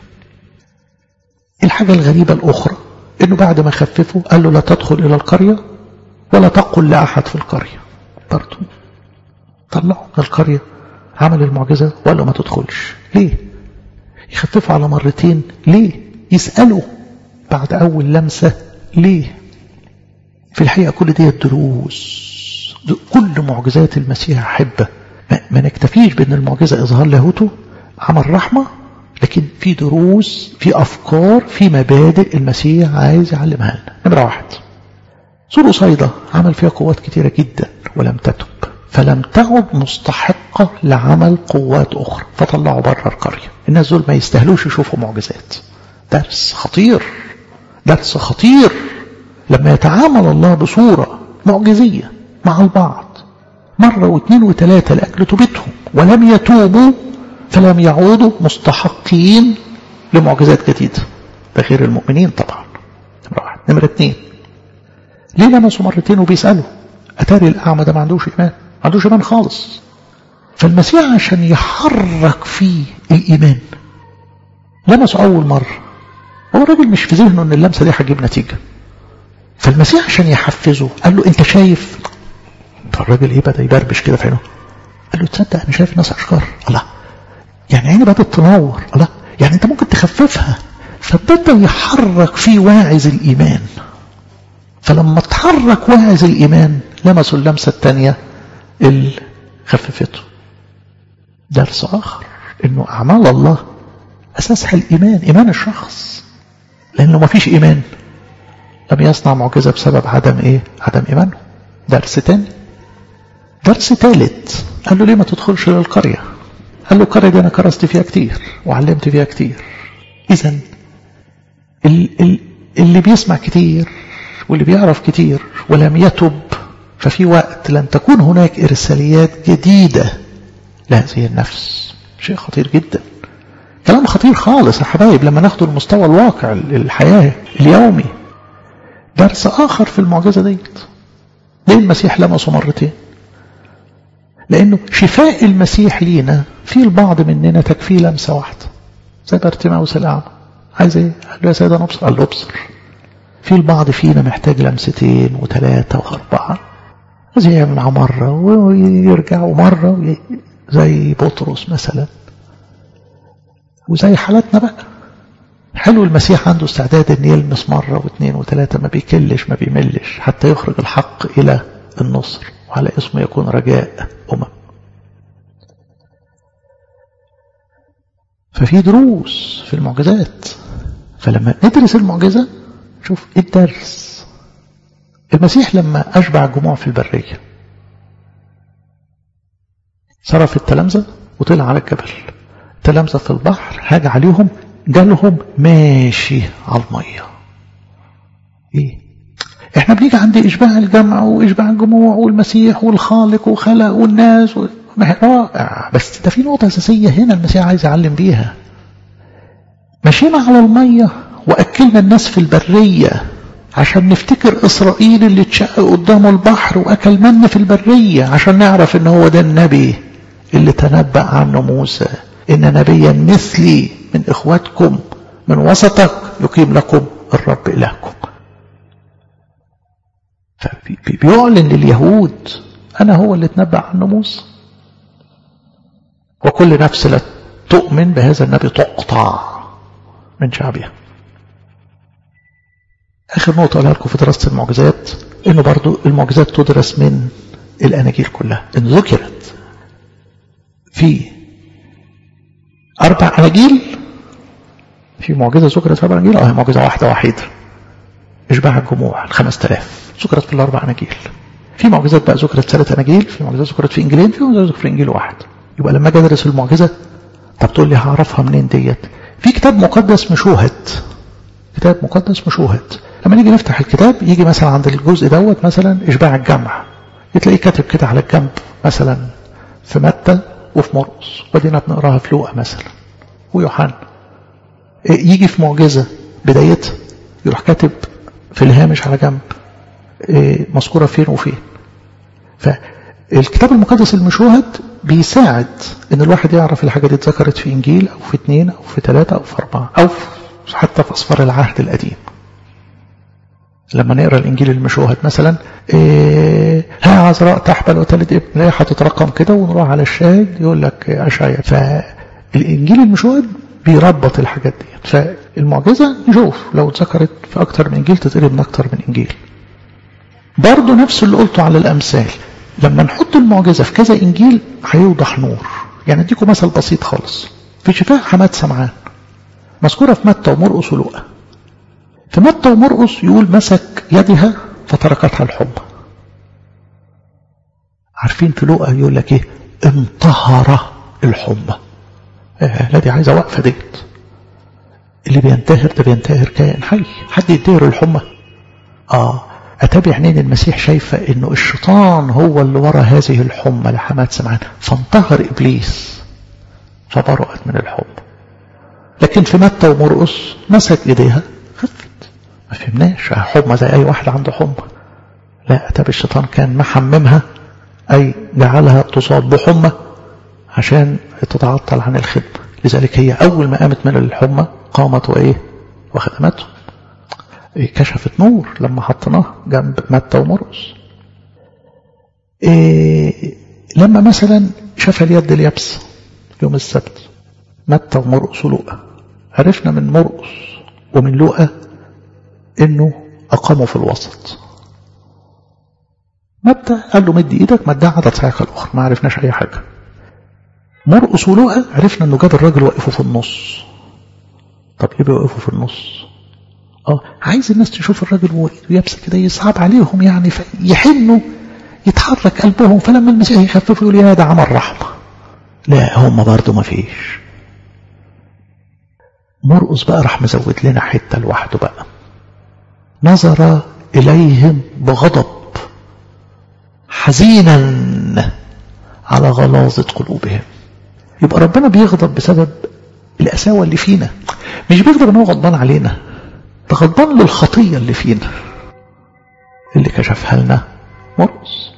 S1: الحاجة الغريبة الأخرى إنه بعد ما خففه قال له لا تدخل إلى القرية ولا تقل لأحد في القرية برضه طلعوا من القرية عمل المعجزة وقال له ما تدخلش ليه يخففوا على مرتين ليه يسألوا بعد أول لمسة ليه في الحقيقة كل دي الدروس كل معجزات المسيح أحبة ما نكتفيش بأن المعجزة إظهار لاهوته عمل رحمة لكن في دروس في أفكار في مبادئ المسيح عايز يعلمها لنا نمرة واحد سور صيدا عمل فيها قوات كتيرة جدا ولم تتب فلم تعد مستحقة لعمل قوات أخرى فطلعوا بره القرية الناس دول ما يستاهلوش يشوفوا معجزات درس خطير درس خطير لما يتعامل الله بصورة معجزية مع البعض مرة واثنين وثلاثة لأجل توبتهم ولم يتوبوا فلم يعودوا مستحقين لمعجزات جديدة ده غير المؤمنين طبعا نمرة واحد نمرة اثنين ليه لمسوا مرتين وبيسألوا أتاري الأعمى ده ما عندوش إيمان ما عندوش إيمان خالص فالمسيح عشان يحرك فيه الإيمان لمسه أول مرة هو الراجل مش في ذهنه إن اللمسة دي هتجيب نتيجة فالمسيح عشان يحفزه قال له أنت شايف فالراجل إيه بدأ يبربش كده في عينه قال له تصدق أنا شايف الناس أشجار الله يعني عيني بدأت تنور الله يعني أنت ممكن تخففها فبدأ يحرك فيه واعز الإيمان فلما اتحرك واعز الإيمان لمسوا اللمسة الثانية اللي خففته درس آخر إنه أعمال الله أساسها الإيمان إيمان الشخص لأنه ما فيش إيمان لم يصنع معجزة بسبب عدم إيه عدم إيمانه درس تاني درس ثالث قال له ليه ما تدخلش للقرية قال له القرية دي أنا كرست فيها كتير وعلمت فيها كتير إذا اللي بيسمع كتير واللي بيعرف كتير ولم يتب ففي وقت لن تكون هناك إرساليات جديدة لهذه النفس شيء خطير جدا كلام خطير خالص يا حبايب لما ناخده المستوى الواقع الحياة اليومي درس آخر في المعجزة ديت ليه المسيح لمسه مرتين لأنه شفاء المسيح لينا في البعض مننا تكفيه لمسة واحدة زي بارتيماوس الأعمى عايز ايه؟ قال له يا سيدنا نبصر قال له ابصر في البعض فينا محتاج لمستين وثلاثة وأربعة زي يعمل مرة ويرجع مرة زي بطرس مثلا وزي حالتنا بقى حلو المسيح عنده استعداد ان يلمس مرة واثنين وثلاثة ما بيكلش ما بيملش حتى يخرج الحق الى النصر وعلى اسمه يكون رجاء امم ففي دروس في المعجزات فلما ندرس المعجزة شوف ايه الدرس المسيح لما أشبع الجموع في البرية صرف التلامذة وطلع على الجبل التلامذة في البحر هاج عليهم جالهم ماشي على المية ايه احنا بنيجي عند اشباع الجمع واشباع الجموع والمسيح والخالق وخلق والناس و... رائع بس ده في نقطة أساسية هنا المسيح عايز يعلم بيها مشينا على المية وأكلنا الناس في البرية عشان نفتكر إسرائيل اللي اتشق قدامه البحر وأكل من في البرية عشان نعرف إن هو ده النبي اللي تنبأ عنه موسى إن نبيا مثلي من إخواتكم من وسطك يقيم لكم الرب إلهكم فبيعلن لليهود أنا هو اللي تنبأ عنه موسى وكل نفس لا تؤمن بهذا النبي تقطع من شعبها آخر نقطة أقولها لكم في دراسة المعجزات إنه برضو المعجزات تدرس من الأناجيل كلها إن ذكرت في أربع أناجيل في معجزة ذكرت في أربع أناجيل أه معجزة واحدة وحيدة إشباع الجموع الخمس تلاف ذكرت في الأربع أناجيل في معجزات بقى ذكرت ثلاث أناجيل في معجزات ذكرت في إنجيلين في معجزات ذكرت في إنجيل واحد يبقى لما أجي أدرس المعجزة طب تقول لي هعرفها منين ديت في كتاب مقدس مشوهد كتاب مقدس مشوهد لما نيجي نفتح الكتاب يجي مثلا عند الجزء دوت مثلا إشباع الجمع تلاقيه كاتب كده على الجنب مثلا في متى وفي مرقس ودينا بنقراها في لوقا مثلا ويوحنا يجي في معجزة بدايتها يروح كاتب في الهامش على جنب مذكورة فين وفين فالكتاب المقدس المشوهد بيساعد ان الواحد يعرف الحاجة دي اتذكرت في انجيل او في اثنين او في ثلاثة او في اربعة او حتى في اصفار العهد القديم لما نقرا الانجيل المشوهد مثلا إيه ها عذراء تحبل وتلد ابن لا هتترقم كده ونروح على الشاهد يقول لك اشعيا فالانجيل المشوهد بيربط الحاجات دي فالمعجزه نشوف لو اتذكرت في اكتر من انجيل تتقرب من اكتر من انجيل برضه نفس اللي قلته على الامثال لما نحط المعجزه في كذا انجيل هيوضح نور يعني اديكم مثل بسيط خالص في شفاء حماد سمعان مذكوره في متى ومرقس ولوقا في متى ومرقس يقول مسك يدها فتركتها الحمى عارفين في لوقا يقول لك ايه انطهر الحمى آه لا دي عايزه وقفه ديت اللي بينتهر ده بينتهر كائن حي حد ينتهر الحمى اه اتابع عينين المسيح شايفه انه الشيطان هو اللي ورا هذه الحمى لحماد سمعان فانتهر ابليس فبرأت من الحمى لكن في متى ومرقس مسك ايديها خفت ما فهمناش حمى زي اي واحد عنده حمى لا اتى الشيطان كان محممها اي جعلها تصاب بحمى عشان تتعطل عن الخدمه لذلك هي اول ما قامت من الحمى قامت وايه وخدمته إيه كشفت نور لما حطيناه جنب متى ومرقس إيه لما مثلا شاف اليد اليابسه يوم السبت متى ومرقس ولوقا عرفنا من مرقس ومن لوقا انه اقاموا في الوسط متى قال له مد ايدك مدها عدد صحيح الاخرى ما عرفناش اي حاجه مرقس ولوقا عرفنا انه جاب الراجل وقفه في النص طب ليه بيوقفوا في النص اه عايز الناس تشوف الراجل وهو ايده يابسه كده يصعب عليهم يعني فيحنوا يتحرك قلبهم فلما المسيح يخفف يقول يا ده عمل رحمه لا هم برضه ما فيش مرقس بقى راح مزود لنا حته لوحده بقى نظر إليهم بغضب حزينا على غلاظة قلوبهم يبقى ربنا بيغضب بسبب القساوة اللي فينا مش بيغضب ان هو غضبان علينا ده غضبان للخطية اللي فينا اللي كشفها لنا مرقس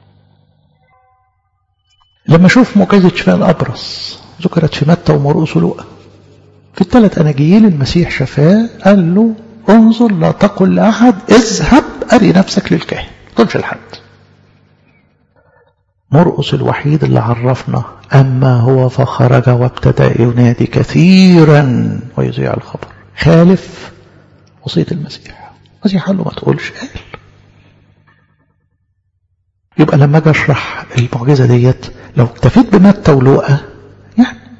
S1: لما اشوف معجزة شفاء الأبرص ذكرت في متى ومرقس ولوقا في الثلاث أناجيل المسيح شفاه قال له انظر لا تقل لأحد اذهب أري نفسك للكاهن تقولش لحد مرقس الوحيد اللي عرفنا أما هو فخرج وابتدأ ينادي كثيرا ويذيع الخبر خالف وصية المسيح المسيح قال له ما تقولش قال يبقى لما اجي اشرح المعجزه ديت لو اكتفيت بمتى ولوقا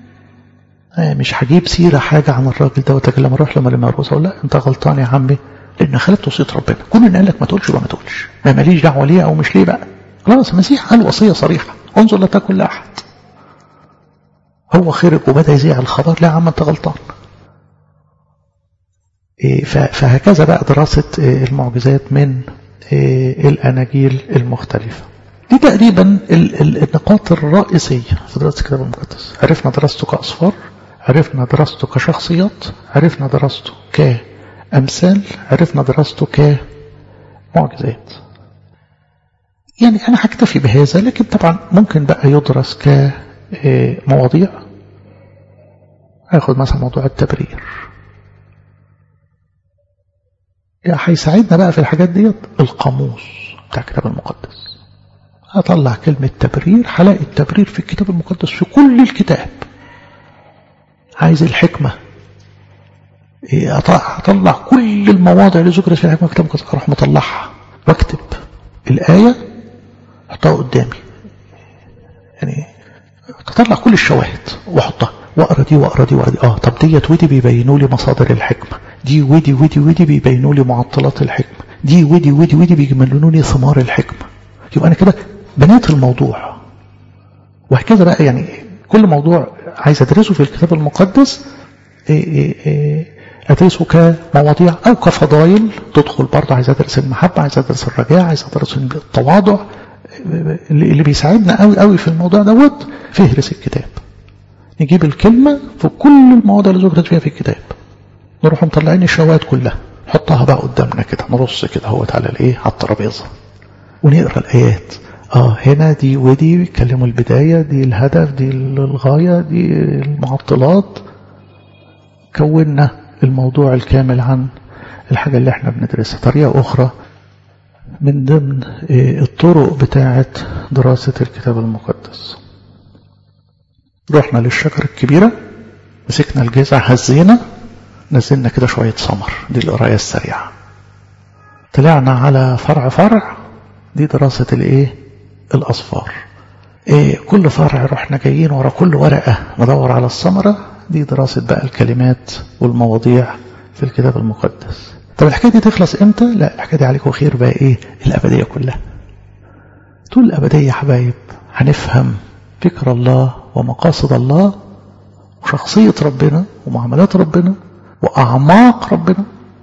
S1: يعني مش هجيب سيرة حاجة عن الراجل دوت لكن لما اروح لما لما اقول لا انت غلطان يا عمي لان خالفت وصيه ربنا كون ان قال لك ما تقولش يبقى ما تقولش ما ماليش دعوه ليه او مش ليه بقى خلاص المسيح قال وصيه صريحه انظر لا تاكل لاحد هو خرج وبدا يذيع الخبر لا يا عم انت غلطان فهكذا بقى دراسة المعجزات من الأناجيل المختلفة دي تقريبا النقاط الرئيسية في دراسة الكتاب المقدس عرفنا دراسته كأصفار عرفنا دراسته كشخصيات عرفنا دراسته كأمثال عرفنا دراسته كمعجزات يعني أنا هكتفي بهذا لكن طبعا ممكن بقى يدرس كمواضيع هاخد مثلا موضوع التبرير هيساعدنا بقى في الحاجات ديت القاموس بتاع الكتاب المقدس هطلع كلمة تبرير هلاقي التبرير في الكتاب المقدس في كل الكتاب عايز الحكمة هطلع كل المواضع اللي ذكرت في الحكمة في الكتاب المقدس اروح مطلعها واكتب الآية احطها قدامي يعني تطلع كل الشواهد واحطها واقرا دي واقرا دي واقرا دي اه طب ديت ودي بيبينوا لي مصادر الحكمه دي ودي ودي ودي بيبينوا لي معطلات الحكمه دي ودي ودي ودي بيجملوا لي ثمار الحكمه يبقى انا كده بنيت الموضوع وهكذا بقى يعني كل موضوع عايز ادرسه في الكتاب المقدس ادرسه كمواضيع او كفضائل تدخل برضه عايز ادرس المحبه عايز ادرس الرجاء عايز ادرس التواضع اللي بيساعدنا قوي قوي في الموضوع دوت فهرس الكتاب نجيب الكلمة في كل المواضع اللي ذكرت فيها في الكتاب نروح مطلعين الشواهد كلها نحطها بقى قدامنا كده نرص كده هو على الايه على الترابيزه ونقرا الايات اه هنا دي ودي بيتكلموا البدايه دي الهدف دي الغايه دي المعطلات كونا الموضوع الكامل عن الحاجه اللي احنا بندرسها طريقه اخرى من ضمن الطرق بتاعه دراسه الكتاب المقدس رحنا للشجرة الكبيرة مسكنا الجذع هزينا نزلنا كده شوية سمر دي القراية السريعة طلعنا على فرع فرع دي دراسة الايه الأصفار إيه كل فرع رحنا جايين ورا كل ورقة ندور على الثمرة دي دراسة بقى الكلمات والمواضيع في الكتاب المقدس طب الحكاية دي تخلص امتى لا الحكاية دي عليكم خير بقى ايه الأبدية كلها طول الأبدية يا حبايب هنفهم فكر الله ومقاصد الله وشخصية ربنا ومعاملات ربنا وأعماق ربنا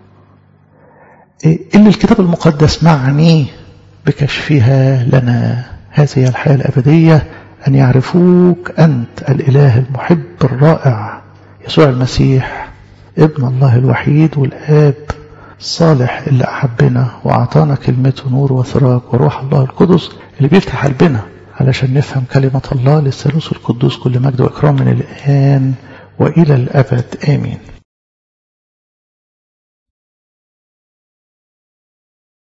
S1: اللي الكتاب المقدس معني بكشفها لنا هذه هي الحياة الأبدية أن يعرفوك أنت الإله المحب الرائع يسوع المسيح ابن الله الوحيد والآب الصالح اللي أحبنا وأعطانا كلمته نور وثراج وروح الله القدس اللي بيفتح قلبنا علشان نفهم كلمة الله للثالوث القدوس كل مجد وإكرام من الآن وإلى الأبد آمين